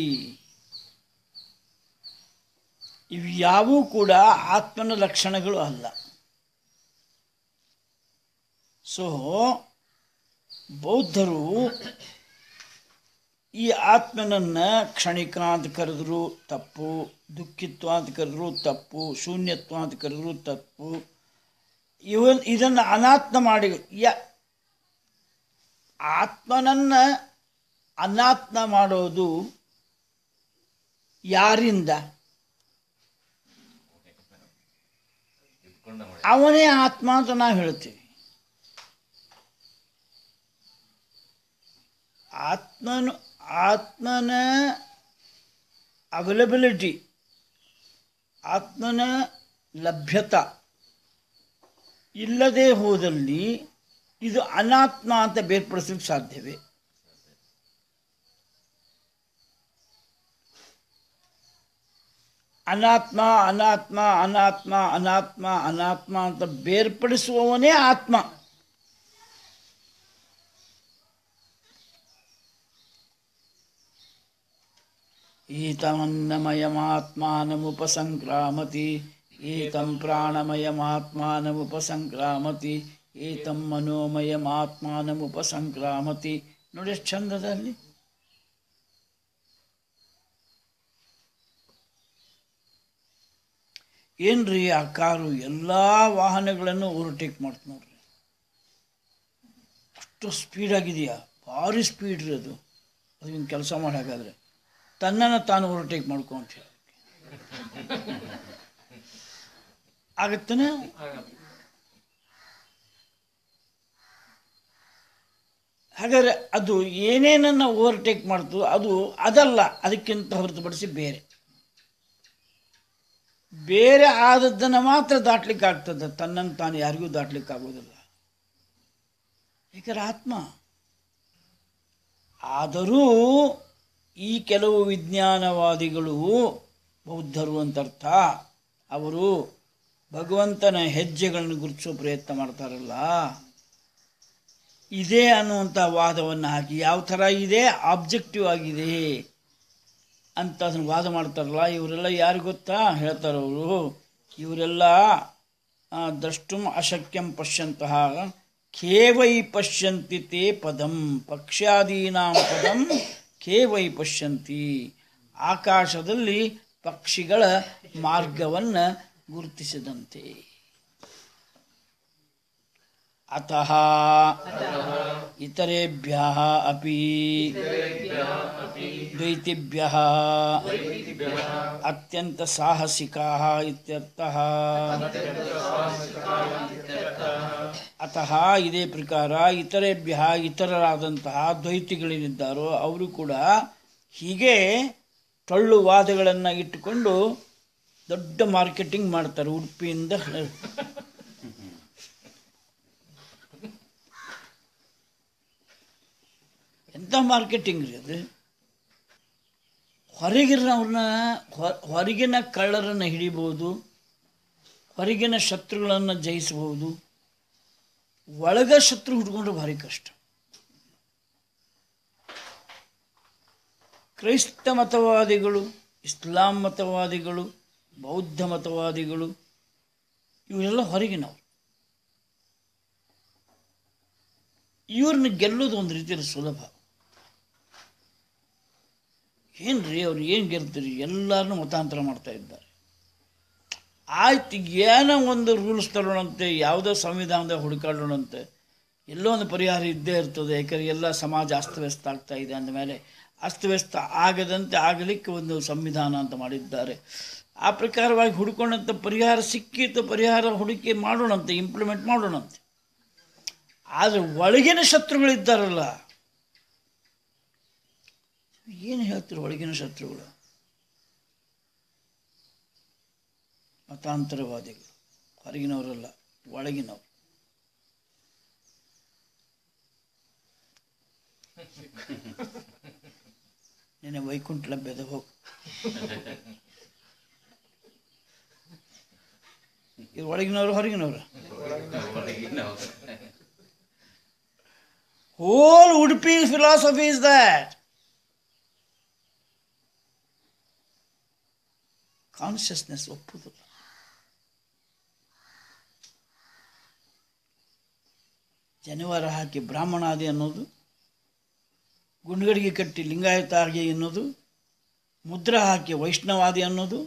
ಇವ್ಯಾವೂ ಕೂಡ ಆತ್ಮನ ಲಕ್ಷಣಗಳು ಅಲ್ಲ ಸೊ ಬೌದ್ಧರು ಈ ಆತ್ಮನನ್ನ ಕ್ಷಣಿಕ ಅಂತ ಕರೆದ್ರು ತಪ್ಪು ದುಃಖಿತ್ವ ಅಂತ ಕರೆದ್ರು ತಪ್ಪು ಶೂನ್ಯತ್ವ ಅಂತ ಕರೆದ್ರು ತಪ್ಪು ಇವನ್ ಇದನ್ನು ಅನಾತ್ಮ ಮಾಡಿ ಯ ಆತ್ಮನನ್ನ ಅನಾತ್ಮ ಮಾಡೋದು ಯಾರಿಂದ ಇದ್ಕೊಂಡ ಮಾಡಿ ಅವನೇ ಆತ್ಮ ಅಂತ ನಾವು ಹೇಳ್ತೀವಿ ಆತ್ಮನು ಆತ್ಮನ ಅವೈಲಬಿಲಿಟಿ ಆತ್ಮನ ಲಭ್ಯತ ಇಲ್ಲದೆ ಹೋದಲ್ಲಿ ಇದು ಅನಾತ್ಮ ಅಂತ ಬೇರ್ಪಡಿಸಲಿಕ್ಕೆ ಸಾಧ್ಯವೇ ಅನಾತ್ಮ ಅನಾತ್ಮ ಅನಾತ್ಮ ಅನಾತ್ಮ ಅನಾತ್ಮ ಅಂತ ಬೇರ್ಪಡಿಸುವವನೇ ಆತ್ಮ ಈತಮನ್ನಮಯಮಾತ್ಮಾನಮುಪಸಂಕ್ರಾಮತಿ ಏತಂ ಪ್ರಾಣಮಯಮಾತ್ಮಾನಮುಪಸಂಕ್ರಾಮತಿ ಏತಂ ಮನೋಮಯಮಾತ್ಮಾನಮುಪಸಂಕ್ರಾಮತಿ ನೋಡಿ ಎಷ್ಟು ಚಂದದಲ್ಲಿ ಏನ್ರಿ ಆ ಕಾರು ಎಲ್ಲ ವಾಹನಗಳನ್ನು ಓವರ್ಟೇಕ್ ಮಾಡ್ತು ನೋಡ್ರಿ ಅಷ್ಟು ಸ್ಪೀಡ್ ಆಗಿದೆಯಾ ಭಾರಿ ಸ್ಪೀಡ್ ರೀ ಅದು ಅದನ್ನ ಕೆಲಸ ಮಾಡಿ ಹಾಗಾದ್ರೆ ತನ್ನನ್ನು ತಾನು ಓವರ್ಟೇಕ್ ಮಾಡ್ಕೊ ಅಂತ ಹೇಳಿ ಆಗತ್ತೇನೆ ಹಾಗಾದ್ರೆ ಅದು ಏನೇನನ್ನು ಓವರ್ಟೇಕ್ ಮಾಡ್ತು ಅದು ಅದಲ್ಲ ಅದಕ್ಕಿಂತ ಹೊರತುಪಡಿಸಿ ಬೇರೆ ಬೇರೆ ಆದದ್ದನ್ನು ಮಾತ್ರ ದಾಟ್ಲಿಕ್ಕೆ ಆಗ್ತದೆ ತನ್ನನ್ನು ತಾನು ಯಾರಿಗೂ ದಾಟ್ಲಿಕ್ಕೆ ಆಗೋದಿಲ್ಲ ಏಕೆಂದ್ರೆ ಆತ್ಮ ಆದರೂ ಈ ಕೆಲವು ವಿಜ್ಞಾನವಾದಿಗಳು ಬೌದ್ಧರು ಅಂತ ಅರ್ಥ ಅವರು ಭಗವಂತನ ಹೆಜ್ಜೆಗಳನ್ನು ಗುರುತಿಸೋ ಪ್ರಯತ್ನ ಮಾಡ್ತಾರಲ್ಲ ಇದೆ ಅನ್ನುವಂಥ ವಾದವನ್ನು ಹಾಕಿ ಯಾವ ಥರ ಇದೆ ಆಬ್ಜೆಕ್ಟಿವ್ ಆಗಿದೆ ಅಂತ ಅದನ್ನು ವಾದ ಮಾಡ್ತಾರಲ್ಲ ಇವರೆಲ್ಲ ಯಾರು ಗೊತ್ತಾ ಹೇಳ್ತಾರೆ ಅವರು ಇವರೆಲ್ಲ ಆ, ದ್ರಷ್ಟುಂ ಅಶಕ್ಯಂ ಪಶ್ಯಂತಹ ಖೇವೈ ಪಶ್ಯಂತಿ ತೇ ಪದಂ ಪಕ್ಷ್ಯಾದೀನಾಂ ಪದಂ ಖೇವೈ ಪಶ್ಯಂತಿ ಆಕಾಶದಲ್ಲಿ ಪಕ್ಷಿಗಳ ಮಾರ್ಗವನ್ನು ಗುರುತಿಸಿದಂತೆ ಅತಃ ಇತರೇಭ್ಯ ಅಪಿ ದ್ವೈತಿಭ್ಯ ಅತ್ಯಂತ ಸಾಹಸಿಕಾ ಇತ್ಯರ್ಥಃ ಅತಃ ಇದೇ ಪ್ರಕಾರ ಇತರೇಭ್ಯ ಇತರರಾದಂತಹ ದ್ವೈತಿಗಳೇನಿದ್ದಾರೋ ಅವರು ಕೂಡ ಹೀಗೆ ಟೊಳ್ಳು ವಾದಗಳನ್ನು ಇಟ್ಟುಕೊಂಡು ದೊಡ್ಡ ಮಾರ್ಕೆಟಿಂಗ್ ಮಾಡ್ತಾರೆ ಉಡುಪಿಯಿಂದ ಎಂಥ ಮಾರ್ಕೆಟಿಂಗ್ ರೀ ಅದು ಹೊರಗಿನವ್ರನ್ನ ಹೊ- ಹೊರಗಿನ ಕಳ್ಳರನ್ನು ಹಿಡಿಬೋದು ಹೊರಗಿನ ಶತ್ರುಗಳನ್ನು ಜಯಿಸಬಹುದು ಒಳಗ ಶತ್ರು ಹುಡ್ಕೊಂಡ್ರೆ ಭಾರಿ ಕಷ್ಟ ಕ್ರೈಸ್ತ ಮತವಾದಿಗಳು ಇಸ್ಲಾಂ ಮತವಾದಿಗಳು ಬೌದ್ಧ ಮತವಾದಿಗಳು ಇವರೆಲ್ಲ ಹೊರಗಿನವರು ಇವ್ರನ್ನ ಗೆಲ್ಲೋದು ಒಂದು ರೀತಿಯಲ್ಲಿ ಸುಲಭ ಏನ್ರಿ ಅವ್ರು ಏನು ಗೆಲ್ತೀರಿ ಎಲ್ಲರನ್ನೂ ಮತಾಂತರ ಮಾಡ್ತಾ ಇದ್ದಾರೆ ಆಯ್ತು ಏನೋ ಒಂದು ರೂಲ್ಸ್ ತರೋಣಂತೆ ಯಾವುದೋ ಸಂವಿಧಾನದಾಗ ಹುಡುಕಾಡೋಣಂತೆ ಎಲ್ಲೋ ಒಂದು ಪರಿಹಾರ ಇದ್ದೇ ಇರ್ತದೆ ಯಾಕಂದ್ರೆ ಎಲ್ಲ ಸಮಾಜ ಅಸ್ತವ್ಯಸ್ತ ಆಗ್ತಾ ಇದೆ ಅಂದಮೇಲೆ ಅಸ್ತವ್ಯಸ್ತ ಆಗದಂತೆ ಆಗಲಿಕ್ಕೆ ಒಂದು ಸಂವಿಧಾನ ಅಂತ ಮಾಡಿದ್ದಾರೆ ಆ ಪ್ರಕಾರವಾಗಿ ಹುಡುಕೊಂಡಂಥ ಪರಿಹಾರ ಸಿಕ್ಕಿತ್ತು ಪರಿಹಾರ ಹುಡುಕಿ ಮಾಡೋಣಂತೆ ಇಂಪ್ಲಿಮೆಂಟ್ ಮಾಡೋಣಂತೆ ಆದರೆ ಒಳಗಿನ ಶತ್ರುಗಳಿದ್ದಾರಲ್ಲ ಏನು ಹೇಳ್ತೀರಿ ಒಳಗಿನ ಶತ್ರುಗಳು ಮತಾಂತರವಾದಿಗಳು ಹೊರಗಿನವರಲ್ಲ ಒಳಗಿನವರು ನಿನ್ನೆ ವೈಕುಂಠ ಲಭ್ಯದ ಹೋಗು ಇದು ಒಳಗಿನವರು ಹೊರಗಿನವರು whole Udupi philosophy is that consciousness ಒಪ್ಪುದಿಲ್ಲ ಜನಿವಾರ ಹಾಕಿ ಬ್ರಾಹ್ಮಣಾದಿ ಅನ್ನೋದು ಗುಂಡ್ಗಡಿಗೆ ಕಟ್ಟಿ ಲಿಂಗಾಯತ ಆಗಿ ಅನ್ನೋದು ಮುದ್ರ ಹಾಕಿ ವೈಷ್ಣವಾದಿ ಅನ್ನೋದು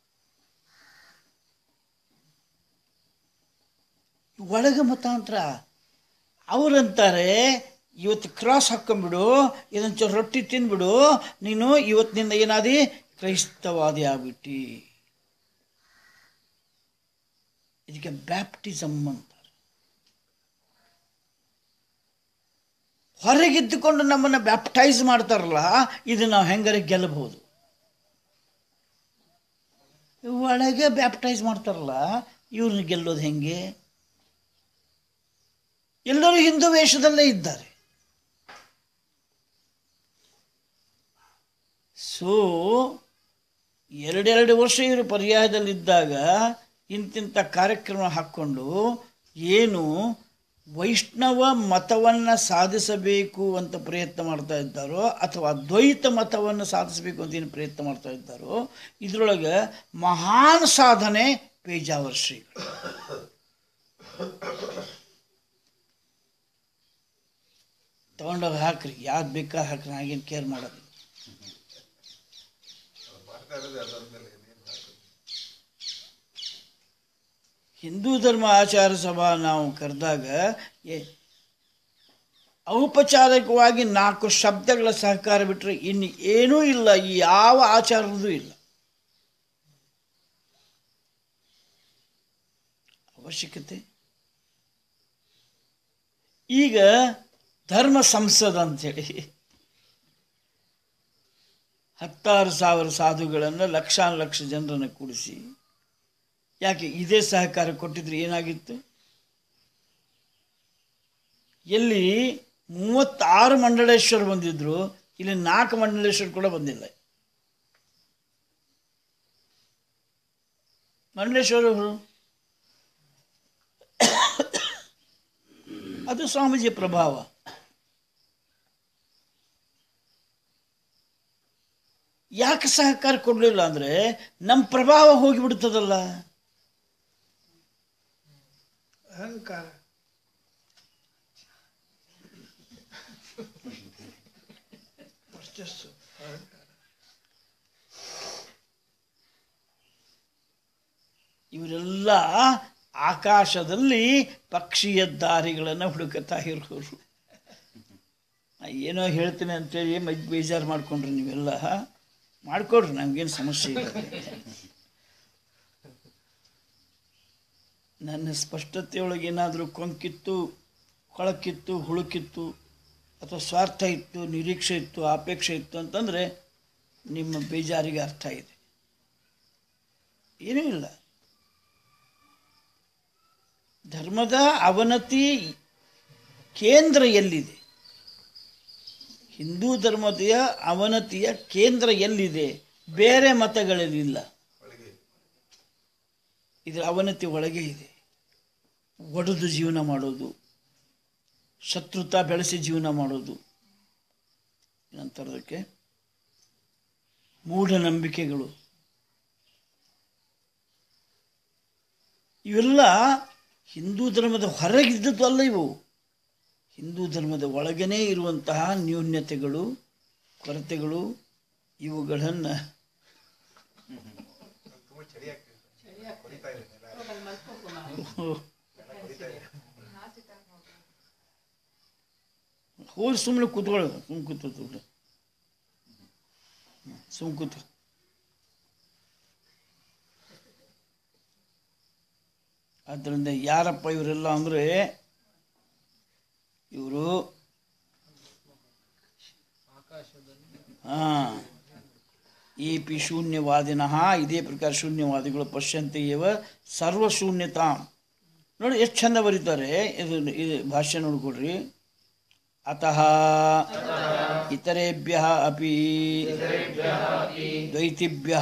ಒಳಗೆ ಮತಾಂತರ ಅವರಂತಾರೆ ಇವತ್ತು ಕ್ರಾಸ್ ಹಾಕೊಂಡ್ಬಿಡು ಇದೊಂಚೂರು ರೊಟ್ಟಿ ತಿಂದ್ಬಿಡು ನೀನು ಇವತ್ತಿನಿಂದ ಏನಾದಿ ಕ್ರೈಸ್ತವಾದಿ ಆಗ್ಬಿಟ್ಟಿ ಇದಕ್ಕೆ ಬ್ಯಾಪ್ಟಿಸಮ್ ಅಂತಾರೆ ಹೊರಗಿದ್ದುಕೊಂಡು ನಮ್ಮನ್ನು ಬ್ಯಾಪ್ಟೈಸ್ ಮಾಡ್ತಾರಲ್ಲ ಇದು ನಾವು ಹೆಂಗಾರೆ ಗೆಲ್ಲಬಹುದು ಒಳಗೆ ಬ್ಯಾಪ್ಟೈಸ್ ಮಾಡ್ತಾರಲ್ಲ ಇವ್ರನ್ನ ಗೆಲ್ಲೋದು ಹೆಂಗೆ ಎಲ್ಲರೂ ಹಿಂದೂ ವೇಷದಲ್ಲೇ ಇದ್ದಾರೆ ಸೊ ಎರಡೆರಡು ವರ್ಷ ಇವರು ಪರ್ಯಾಯದಲ್ಲಿದ್ದಾಗ ಇಂತಿಂಥ ಕಾರ್ಯಕ್ರಮ ಹಾಕ್ಕೊಂಡು ಏನು ವೈಷ್ಣವ ಮತವನ್ನು ಸಾಧಿಸಬೇಕು ಅಂತ ಪ್ರಯತ್ನ ಮಾಡ್ತಾ ಇದ್ದಾರೋ ಅಥವಾ ದ್ವೈತ ಮತವನ್ನು ಸಾಧಿಸಬೇಕು ಅಂತ ಏನು ಪ್ರಯತ್ನ ಮಾಡ್ತಾ ಇದ್ದಾರೋ ಇದರೊಳಗೆ ಮಹಾನ್ ಸಾಧನೆ ಪೇಜಾವರ್ ಶ್ರೀಗಳು ತಗೊಂಡೋಗಿ ಹಾಕ್ರಿ ಯಾವ್ದು ಬೇಕಾ ಹಾಕ್ರಿ ಹಾಗೇನು ಕೇರ್ ಮಾಡೋದಿಲ್ಲ ಮಾಡ್ತಾ ಇರೋದು ಅದಾದ್ಮೇಲೆ ಏನೇನು ಹಾಕೋದು ಹಿಂದೂ ಧರ್ಮ ಆಚಾರ ಸಭಾ ನಾವು ಕರೆದಾಗ ಏ- ಔಪಚಾರಿಕವಾಗಿ ನಾಲ್ಕು ಶಬ್ದಗಳ ಸಹಕಾರ ಬಿಟ್ಟರೆ ಇನ್ನು ಏನೂ ಇಲ್ಲ ಈ ಯಾವ ಆಚಾರದೂ ಇಲ್ಲ ಅವಶ್ಯಕತೆ ಈಗ ಧರ್ಮ ಸಂಸದ ಅಂಥೇಳಿ ಹತ್ತಾರು ಸಾವಿರ ಸಾಧುಗಳನ್ನು ಲಕ್ಷಾನು ಲಕ್ಷ ಜನರನ್ನು ಕೂಡಿಸಿ ಯಾಕೆ ಇದೇ ಸಹಕಾರ ಕೊಟ್ಟಿದ್ರೆ ಏನಾಗಿತ್ತು ಎಲ್ಲಿ ಮೂವತ್ತಾರು ಮಂಡಳೇಶ್ವರ ಬಂದಿದ್ರು ಇಲ್ಲಿ ನಾಲ್ಕು ಮಂಡಳೇಶ್ವರ ಕೂಡ ಬಂದಿಲ್ಲ ಮಂಡಳೇಶ್ವರ ಅದು ಸ್ವಾಮೀಜಿ ಪ್ರಭಾವ ಯಾಕೆ ಸಹಕಾರ ಕೊಡಲಿಲ್ಲ ಅಂದರೆ ನಮ್ಮ ಪ್ರಭಾವ ಹೋಗಿಬಿಡ್ತದಲ್ಲ ಅಹಂಕಾರ ವರ್ಚಸ್ಸು ಅಹಂಕಾರ ಇವರೆಲ್ಲ ಆಕಾಶದಲ್ಲಿ ಪಕ್ಷಿಯ ದಾರಿಗಳನ್ನು ಹುಡುಕುತ್ತಾ ಇರೋರು ನಾ ಏನೋ ಹೇಳ್ತೀನಿ ಅಂತೇಳಿ ಮೈ ಬೇಜಾರು ಮಾಡ್ಕೊಂಡ್ರಿ ನೀವೆಲ್ಲ ಮಾಡ್ಕೊಡ್ರಿ ನಮಗೇನು ಸಮಸ್ಯೆ ಇಲ್ಲ ನನ್ನ ಸ್ಪಷ್ಟತೆಯೊಳಗೆ ಏನಾದರೂ ಕೊಂಕಿತ್ತು ಕೊಳಕಿತ್ತು ಹುಳುಕಿತ್ತು ಅಥವಾ ಸ್ವಾರ್ಥ ಇತ್ತು ನಿರೀಕ್ಷೆ ಇತ್ತು ಅಪೇಕ್ಷೆ ಇತ್ತು ಅಂತಂದರೆ ನಿಮ್ಮ ಬೇಜಾರಿಗೆ ಅರ್ಥ ಇದೆ ಏನೂ ಇಲ್ಲ ಧರ್ಮದ ಅವನತಿ ಕೇಂದ್ರ ಎಲ್ಲಿದೆ ಹಿಂದೂ ಧರ್ಮದ ಅವನತಿಯ ಕೇಂದ್ರ ಎಲ್ಲಿದೆ ಬೇರೆ ಮತಗಳಲ್ಲಿಲ್ಲ ಒಳಗೆ ಇದರ ಅವನತಿ ಒಳಗೆ ಇದೆ ಒಡೆದು ಜೀವನ ಮಾಡೋದು ಶತ್ರುತಾ ಬೆಳೆಸಿ ಜೀವನ ಮಾಡೋದು ಏನಂತಾರದಕ್ಕೆ ಮೂಢನಂಬಿಕೆಗಳು ಇವೆಲ್ಲ ಹಿಂದೂ ಧರ್ಮದ ಹೊರಗಿದ್ದದ್ದು ಅಲ್ಲ ಇವು ಹಿಂದೂ ಧರ್ಮದ ಒಳಗನೇ ಇರುವಂತಹ ನ್ಯೂನ್ಯತೆಗಳು ಕೊರತೆಗಳು ಇವುಗಳನ್ನು ತುಂಬ ಚಳಿ ಆಗ್ತಿದೆ ಹೊಡಿತಾ ಇದೆ ನೆಲ. ಹೋಗಿ ಸುಮ್ಮನೆ ಕೂತ್ಕೊಳ್ಳ ಸುಮ್ಮನೆ ಕೂತ್ಕೊಳ್ಳ ಸುಮ್ಮನೆ ಕೂತು ಆದ್ದರಿಂದ ಯಾರಪ್ಪ ಇವರೆಲ್ಲ ಅಂದರೆ ಇವರು ಹಾಂ ಈ ಪಿ ಶೂನ್ಯವಾದಿನಃ ಇದೇ ಪ್ರಕಾರ ಶೂನ್ಯವಾದಿಗಳು ಪಶ್ಯಂತೆ ಇವ ಸರ್ವಶೂನ್ಯತಾಂ ನೋಡಿ ಎಷ್ಟು ಚಂದ ಬರೀತಾರೆ ಇದು ಇದು ಭಾಷ್ಯ ನೋಡ್ಕೊಡ್ರಿ ಅತಃ ಇತರೇಭ್ಯ ಅಪಿ ದ್ವೈತಿಭ್ಯ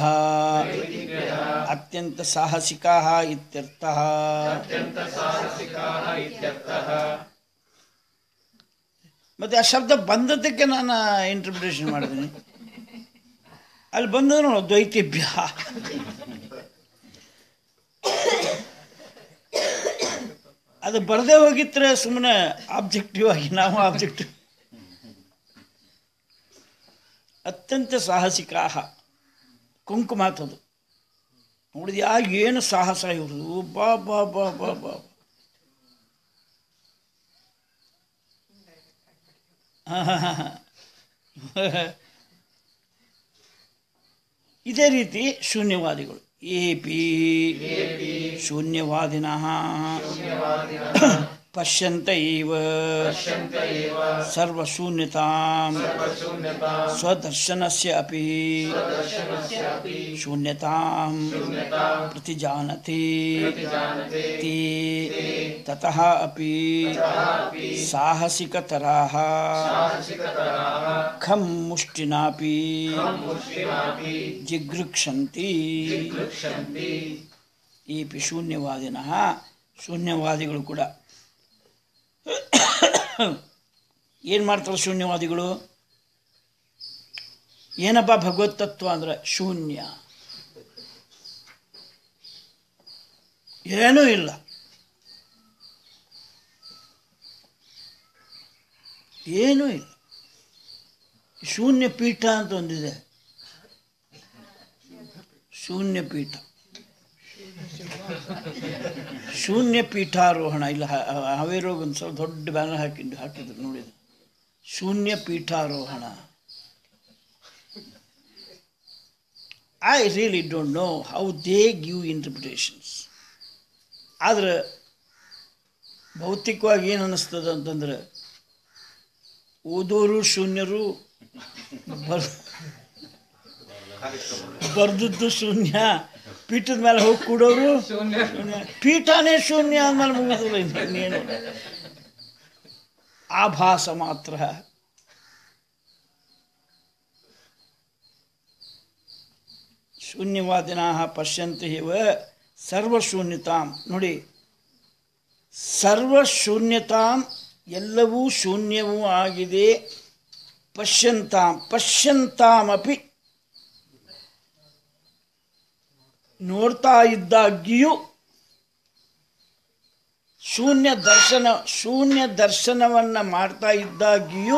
ಅತ್ಯಂತ ಸಾಹಸಿಕಾ ಇತ್ಯರ್ಥ ಮತ್ತೆ ಆ ಶಬ್ದ ಬಂದದ್ದಕ್ಕೆ ನಾನು ಇಂಟರ್ಪ್ರಿಟೇಷನ್ ಮಾಡಿದ್ದೀನಿ ಅಲ್ಲಿ ಬಂದ ನೋಡು ದ್ವೈತಿಭ್ಯ ಅದು ಬರದೇ ಹೋಗಿದ್ರೆ ಸುಮ್ಮನೆ ಆಬ್ಜೆಕ್ಟಿವ್ ಆಗಿ ನಾವು ಆಬ್ಜೆಕ್ಟಿವ್ ಅತ್ಯಂತ ಸಾಹಸಿಕಾಹ ಕೊಂಕು ಮಾತದು ನೋಡಿದ್ಯಾ ಏನು ಸಾಹಸ ಇವರು ಬಾ ಬಾ ಬಾ ಬಾ ಬಾ ಇದೇ ರೀತಿ ಶೂನ್ಯವಾದಿಗಳು ಎ ಪಿ ಶೂನ್ಯವಾದಿನಃ ಪಶ್ಯಂತ ಇವ ಸರ್ವಶೂನ್ಯತಾಂ ಸ್ವದರ್ಶನಸ್ಯ ಅಪಿ ಶೂನ್ಯತಾಂ प्रतिजानति ते ततः अपि साहसिकतराः खं मुष्टिनापि जिगृक्षन्ति ಈ ಪಿ ಶೂನ್ಯವಾದಿನಃ ಶೂನ್ಯವಾದಿಗಳು ಕೂಡ ಏನು ಮಾಡ್ತಾರೆ ಶೂನ್ಯವಾದಿಗಳು ಏನಪ್ಪ ಭಗವತ್ ತತ್ವ ಅಂದ್ರೆ ಶೂನ್ಯ ಏನೂ ಇಲ್ಲ ಏನೂ ಇಲ್ಲ ಶೂನ್ಯ ಪೀಠ ಅಂತ ಒಂದಿದೆ ಶೂನ್ಯ ಪೀಠ ಶೂನ್ಯ ಪೀಠಾರೋಹಣ ಇಲ್ಲ ಹ- ಹ- ಹಾವೇರೋಗ ಒಂದು ಸ್ವಲ್ಪ ದೊಡ್ಡ ಬ್ಯಾನರ್ ಹಾಕಿದ್ದು ಹಾಕಿದ್ರು ನೋಡಿದ್ರು ಶೂನ್ಯ ಪೀಠಾರೋಹಣ I really don't know how they give interpretations ಆದ್ರೆ ಭೌತಿಕವಾಗಿ ಏನು ಅನ್ನಿಸ್ತದ ಅಂತಂದ್ರೆ ಓದೋರು ಶೂನ್ಯರು ಬರ್ ಬರ್ದದ್ದು ಶೂನ್ಯ ಪೀಠದ ಮೇಲೆ ಹೋಗಿ ಕೂಡೋರು ಶೂನ್ಯ ಪೀಠನೇ ಶೂನ್ಯ ಅಂದ್ಮೇಲೆ ಮುಗಿದಿಲ್ಲ ಇನ್ನೇನು ಆಭಾಸ ಮಾತ್ರ ಶೂನ್ಯವಾದಿನ ಪಶ್ಯಂತ ಇವ ಸರ್ವಶೂನ್ಯತಾಂ ನೋಡಿ ಸರ್ವಶೂನ್ಯತಾಂ ಎಲ್ಲವೂ ಶೂನ್ಯವೂ ಆಗಿದೆ ಪಶ್ಯಂತಾಂ ಪಶ್ಯಂತಾಮಪಿ ನೋಡ್ತಾ ಇದ್ದಾಗಿಯೂ ಶೂನ್ಯ ದರ್ಶನ ಶೂನ್ಯ ದರ್ಶನವನ್ನು ಮಾಡ್ತಾ ಇದ್ದಾಗಿಯೂ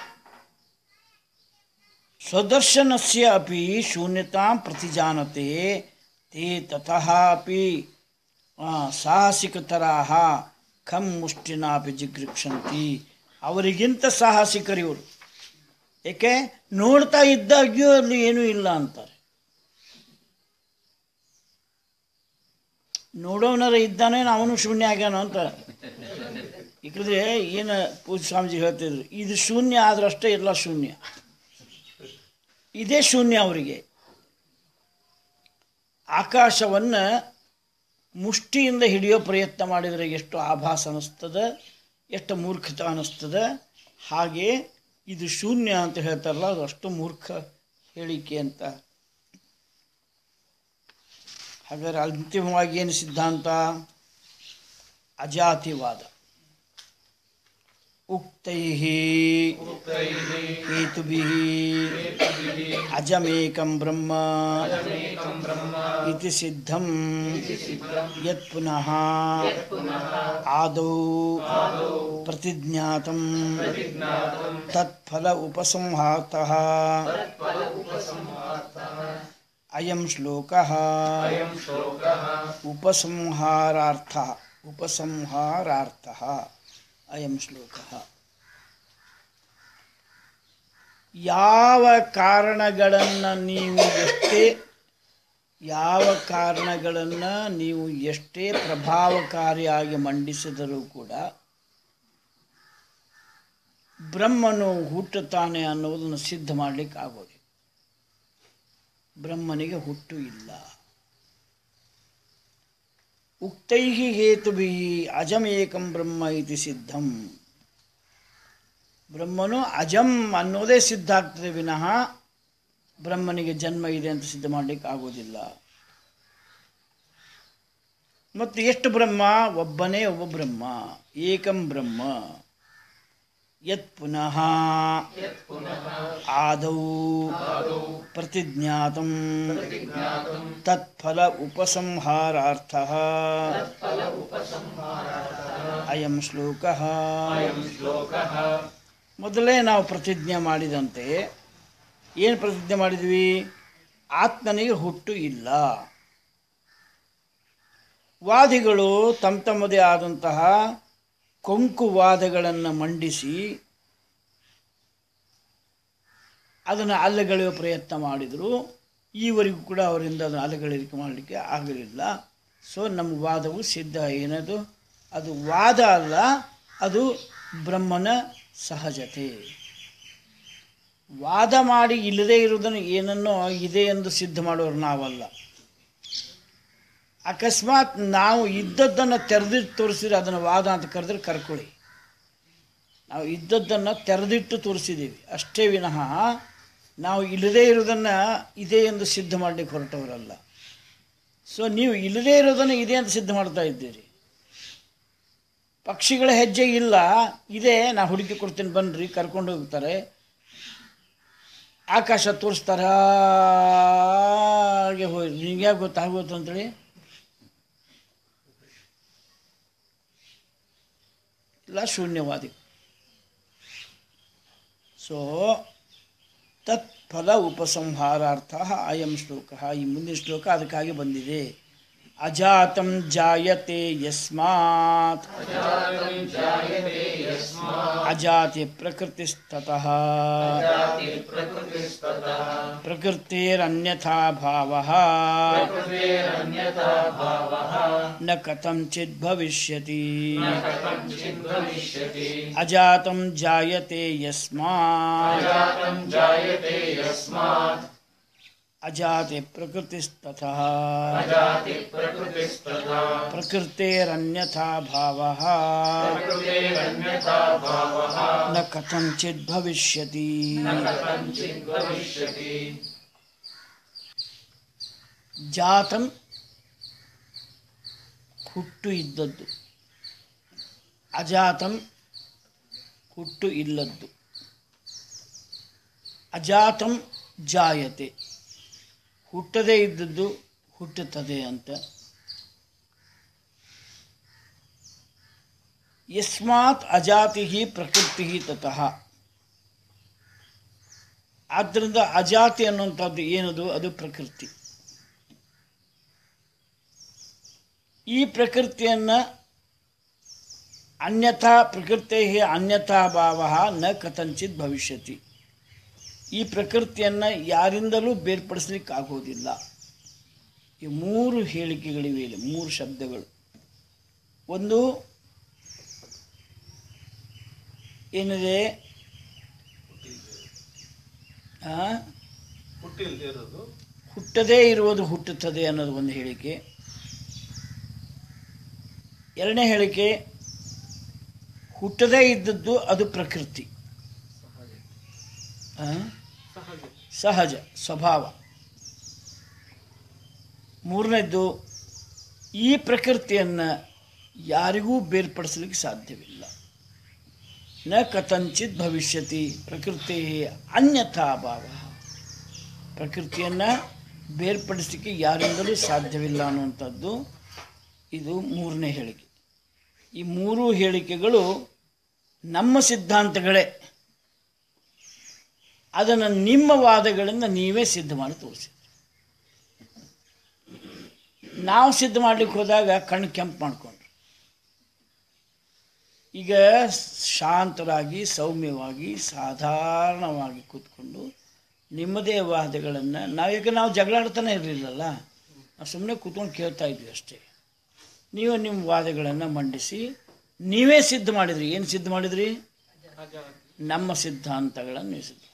ಸ್ವದರ್ಶನಸ್ಯ ಅಪಿ ಶೂನ್ಯತಾಂ ಪ್ರತಿಜಾನತೆ ತೇ ತತಃ ಅಪಿ ಆ, ಸಾಹಸಿಕತರಾಹ ಖಂ ಮುಷ್ಟಿನಾಪಿ ಜಿಗೃಕ್ಷಂತಿ ಅವರಿಗಿಂತ ಸಾಹಸಿಕರು ಇವರು ಏಕೆ ನೋಡ್ತಾ ಇದ್ದಾಗ್ಯೂ ಅಲ್ಲಿ ಏನೂ ಇಲ್ಲ ಅಂತಾರೆ ನೋಡೋನರ ಇದ್ದಾನೆ ಅವನು ಶೂನ್ಯ ಆಗ್ಯಾನ ಅಂತ ಯಾಕಂದ್ರೆ ಏನು ಪೂಜ ಸ್ವಾಮೀಜಿ ಹೇಳ್ತಿದ್ರು ಇದು ಶೂನ್ಯ ಆದ್ರಷ್ಟೇ ಎಲ್ಲ ಶೂನ್ಯ ಇದೇ ಶೂನ್ಯ ಅವರಿಗೆ ಆಕಾಶವನ್ನು ಮುಷ್ಟಿಯಿಂದ ಹಿಡಿಯೋ ಪ್ರಯತ್ನ ಮಾಡಿದರೆ ಎಷ್ಟು ಆಭಾಸ ಅನ್ನಿಸ್ತದೆ ಎಷ್ಟು ಮೂರ್ಖತ ಅನ್ನಿಸ್ತದೆ ಹಾಗೆ ಇದು ಶೂನ್ಯ ಅಂತ ಹೇಳ್ತಾರಲ್ಲ ಅದು ಅಷ್ಟು ಮೂರ್ಖ ಹೇಳಿಕೆ ಅಂತ ಹಾಗಾದ್ರೆ ಅಂತಿಮವಾಗಿ ಏನು ಸಿದ್ಧಾಂತ ಅಜಾತಿವಾದ ಉಕ್ತೈ ಹೇತುಭಿ ಅಜಮೇಕಂ ಬ್ರಹ್ಮ ಇತಿ ಸಿದ್ಧಂ ಯತ್ ಪುನಃ ಆದೌ ಪ್ರತಿಜ್ಞಾತಂ ತತ್ಫಲ ಉಪಸಂಹಾತಃ ಅಯಂ ಶ್ಲೋಕಃ ಉಪಸಂಹಾರಾರ್ಥಃ ಉಪಸಂಹಾರಾರ್ಥಃ ಅಯಂ ಶ್ಲೋಕಃ ಯಾವ ಕಾರಣಗಳನ್ನು ನೀವು ಎಷ್ಟೇ ಯಾವ ಕಾರಣಗಳನ್ನು ನೀವು ಎಷ್ಟೇ ಪ್ರಭಾವಕಾರಿಯಾಗಿ ಮಂಡಿಸಿದರೂ ಕೂಡ ಬ್ರಹ್ಮನು ಹುಟ್ಟುತ್ತಾನೆ ಅನ್ನೋದನ್ನು ಸಿದ್ಧ ಮಾಡಲಿಕ್ಕೆ ಆಗೋದಿಲ್ಲ ಬ್ರಹ್ಮನಿಗೆ ಹುಟ್ಟು ಇಲ್ಲ ಉಕ್ತೈ ಹೇತುಭಿ ಅಜಮೇಕಂ ಬ್ರಹ್ಮ ಇತಿ ಸಿದ್ಧಂ ಬ್ರಹ್ಮನು ಅಜಂ ಅನ್ನೋದೇ ಸಿದ್ಧ ಆಗ್ತದೆ ವಿನಃ ಬ್ರಹ್ಮನಿಗೆ ಜನ್ಮ ಇದೆ ಅಂತ ಸಿದ್ಧ ಮಾಡಲಿಕ್ಕೆ ಆಗೋದಿಲ್ಲ ಮತ್ತು ಎಷ್ಟು ಬ್ರಹ್ಮ ಒಬ್ಬನೇ ಒಬ್ಬ ಬ್ರಹ್ಮ ಏಕಂ ಬ್ರಹ್ಮ ಯತ್ ಪುನಃ ಆದೌ ಪ್ರತಿಜ್ಞಾತಂ ತತ್ಫಲ ಉಪಸಂಹಾರಾರ್ಥ ಅಯಂ ಶ್ಲೋಕ ಮೊದಲೇ ನಾವು ಪ್ರತಿಜ್ಞೆ ಮಾಡಿದಂತೆ ಏನು ಪ್ರತಿಜ್ಞೆ ಮಾಡಿದ್ವಿ ಆತ್ಮನಿಗೆ ಹುಟ್ಟು ಇಲ್ಲ ವಾದಿಗಳು ತಮ್ಮ ತಮ್ಮದೇ ಆದಂತಹ ಕೊಂಕು ವಾದಗಳನ್ನು ಮಂಡಿಸಿ ಅದನ್ನು ಅಲ್ಲಗಳೆಯುವ ಪ್ರಯತ್ನ ಮಾಡಿದರು ಈವರೆಗೂ ಕೂಡ ಅವರಿಂದ ಅದನ್ನು ಅಲ್ಲಗಳಿಕೆ ಮಾಡಲಿಕ್ಕೆ ಆಗಲಿಲ್ಲ ಸೊ ನಮ್ಮ ವಾದವು ಸಿದ್ಧ ಏನದು ಅದು ವಾದ ಅಲ್ಲ ಅದು ಬ್ರಹ್ಮನ ಸಹಜತೆ ವಾದ ಮಾಡಿ ಇಲ್ಲದೇ ಇರುವುದನ್ನು ಏನನ್ನೋ ಇದೆ ಎಂದು ಸಿದ್ಧ ಮಾಡೋರು ನಾವಲ್ಲ ಅಕಸ್ಮಾತ್ ನಾವು ಇದ್ದದ್ದನ್ನು ತೆರೆದಿಟ್ಟು ತೋರಿಸಿದ್ರೆ ಅದನ್ನು ವಾದ ಅಂತ ಕರೆದ್ರೆ ಕರ್ಕೊಳ್ಳಿ ನಾವು ಇದ್ದದ್ದನ್ನು ತೆರೆದಿಟ್ಟು ತೋರಿಸಿದ್ದೀವಿ ಅಷ್ಟೇ ವಿನಃ ನಾವು ಇಲ್ಲದೇ ಇರೋದನ್ನು ಇದೆ ಎಂದು ಸಿದ್ಧ ಮಾಡಲಿಕ್ಕೆ ಹೊರಟವರಲ್ಲ ಸೊ ನೀವು ಇಲ್ಲದೇ ಇರೋದನ್ನು ಇದೆ ಅಂತ ಸಿದ್ಧ ಮಾಡ್ತಾ ಇದ್ದೀರಿ ಪಕ್ಷಿಗಳ ಹೆಜ್ಜೆ ಇಲ್ಲ ಇದೆ ನಾ ಹುಡುಕಿ ಕೊಡ್ತೀನಿ ಬನ್ನಿರಿ ಕರ್ಕೊಂಡು ಹೋಗ್ತಾರೆ ಆಕಾಶ ತೋರಿಸ್ತಾರ ಹಾಗೆ ಹೋಗಿ ನಿಂಗೆ ಯಾಕೆ ಗೊತ್ತಾಗೋತು ಅಂತೇಳಿ ಇಲ್ಲ ಶೂನ್ಯವಾದಿ ಸೊ ತತ್ಫಲ ಉಪಸಂಹಾರಾರ್ಥ ಅಯಂ ಶ್ಲೋಕ ಈ ಮುಂದಿನ ಶ್ಲೋಕ ಅದಕ್ಕಾಗಿ ಬಂದಿದೆ ಅಜಾತಂ ಜಾಯತೆ ಯಸ್ಮಾತ್ ಅಜಾತಿ ಪ್ರಕೃತಿಸ್ತತಃ ಪ್ರಕೃತಿರನ್ಯಥಾ ಭಾವಃ ನ ಕಥಂಚಿತ್ ಭವಿಷ್ಯತಿ ಅಜಾತಂ ಜಾಯತೆ ಯಸ್ಮಾತ್ ಅಜಾತಿ ಪ್ರಕೃತಿಸ್ತತಃ ಪ್ರಕೃತಿರನ್ಯಥಾ ಭಾವಃ ನ ಕಥಂಚಿತ್ ಭವಿಷ್ಯತಿ ಜಾತಂ ಹುಟ್ಟು ಇದ್ದದ್ದು ಅಜಾತಂ ಹುಟ್ಟು ಇಲ್ಲದ್ದು ಅಜಾತಂ ಜಾಯತೆ ಹುಟ್ಟದೇ ಇದ್ದದ್ದು ಹುಟ್ಟುತ್ತದೆ ಅಂತ ಯಸ್ಮಾತ್ ಅಜಾತಿ ಪ್ರಕೃತಿ ತತಃ ಆದ್ದರಿಂದ ಅಜಾತಿ ಅನ್ನುವಂಥದ್ದು ಏನದು ಅದು ಪ್ರಕೃತಿ ಈ ಪ್ರಕೃತಿಯನ್ನು ಅನ್ಯಥಾ ಪ್ರಕೃತಿ ಅನ್ಯಥಾ ಭಾವ ನ ಕಥಂಚಿತ್ ಭವಿಷ್ಯತಿ ಈ ಪ್ರಕೃತಿಯನ್ನು ಯಾರಿಂದಲೂ ಬೇರ್ಪಡಿಸ್ಲಿಕ್ಕೆ ಆಗೋದಿಲ್ಲ ಈ ಮೂರು ಹೇಳಿಕೆಗಳಿವೆ ಇಲ್ಲಿ ಮೂರು ಶಬ್ದಗಳು ಒಂದು ಏನಿದೆ ಆ? ಹುಟ್ಟಿಲ್ದೇ ಇರೋದು ಹುಟ್ಟದೇ ಇರುವುದು ಹುಟ್ಟುತ್ತದೆ ಅನ್ನೋದು ಒಂದು ಹೇಳಿಕೆ ಎರಡನೇ ಹೇಳಿಕೆ ಹುಟ್ಟದೇ ಇದ್ದದ್ದು ಅದು ಪ್ರಕೃತಿ ಆ? ಸಹಜ ಸ್ವಭಾವ ಮೂರನೇದ್ದು ಈ ಪ್ರಕೃತಿಯನ್ನು ಯಾರಿಗೂ ಬೇರ್ಪಡಿಸಲಿಕ್ಕೆ ಸಾಧ್ಯವಿಲ್ಲ ನ ಕಥಂಚಿತ್ ಭವಿಷ್ಯತಿ ಪ್ರಕೃತಿ ಅನ್ಯಥಾ ಭಾವ ಪ್ರಕೃತಿಯನ್ನು ಬೇರ್ಪಡಿಸಲಿಕ್ಕೆ ಯಾರಿಂದಲೂ ಸಾಧ್ಯವಿಲ್ಲ ಅನ್ನುವಂಥದ್ದು ಇದು ಮೂರನೇ ಹೇಳಿಕೆ ಈ ಮೂರು ಹೇಳಿಕೆಗಳು ನಮ್ಮ ಸಿದ್ಧಾಂತಗಳೇ ಅದನ್ನು ನಿಮ್ಮ ವಾದಗಳಿಂದ ನೀವೇ ಸಿದ್ಧ ಮಾಡಿ ತೋರಿಸಿ ನಾವು ಸಿದ್ಧ ಮಾಡ್ಲಿಕ್ಕೆ ಹೋದಾಗ ಕಣ್ಣು ಕೆಂಪು ಮಾಡ್ಕೊಂಡ್ರು ಈಗ ಶಾಂತರಾಗಿ ಸೌಮ್ಯವಾಗಿ ಸಾಧಾರಣವಾಗಿ ಕೂತ್ಕೊಂಡು ನಿಮ್ಮದೇ ವಾದಗಳನ್ನು ನಾವೀಗ ನಾವು ಜಗಳಾಡ್ತಾನೆ ಇರಲಿಲ್ಲಲ್ಲ ನಾವು ಸುಮ್ಮನೆ ಕೂತ್ಕೊಂಡು ಕೇಳ್ತಾ ಇದ್ವಿ ಅಷ್ಟೇ ನೀವು ನಿಮ್ಮ ವಾದಗಳನ್ನು ಮಂಡಿಸಿ ನೀವೇ ಸಿದ್ಧ ಮಾಡಿದ್ರಿ ಏನು ಸಿದ್ಧ ಮಾಡಿದ್ರಿ ನಮ್ಮ ಸಿದ್ಧಾಂತಗಳನ್ನು ನೀವು ಸಿದ್ಧ ಮಾಡಿದ್ರಿ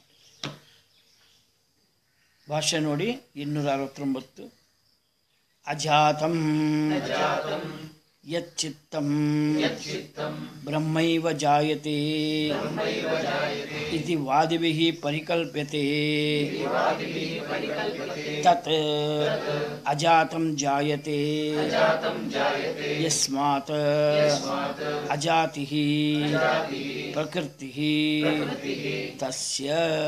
ಭಾಷೆ ನೋಡಿ ಇನ್ನೂರ ಅರವತ್ತೊಂಬತ್ತು ಅಜಾತಂ ಯಚ್ಚಿತ್ತಂ ಬ್ರಹ್ಮೈವ ಜಾಯತೆ इति वादिभिः परिकल्प्यते तत् अजातं जायते यस्मात् अजातिः प्रकृतिः तस्य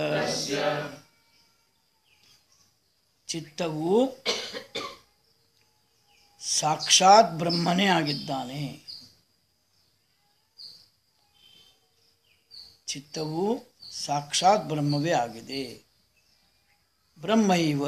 ಚಿತ್ತವು ಸಾಕ್ಷಾತ್ ಬ್ರಹ್ಮನೇ ಆಗಿದ್ದಾನೆ ಚಿತ್ತವು ಸಾಕ್ಷಾತ್ ಬ್ರಹ್ಮವೇ ಆಗಿದೆ ಬ್ರಹ್ಮೈವ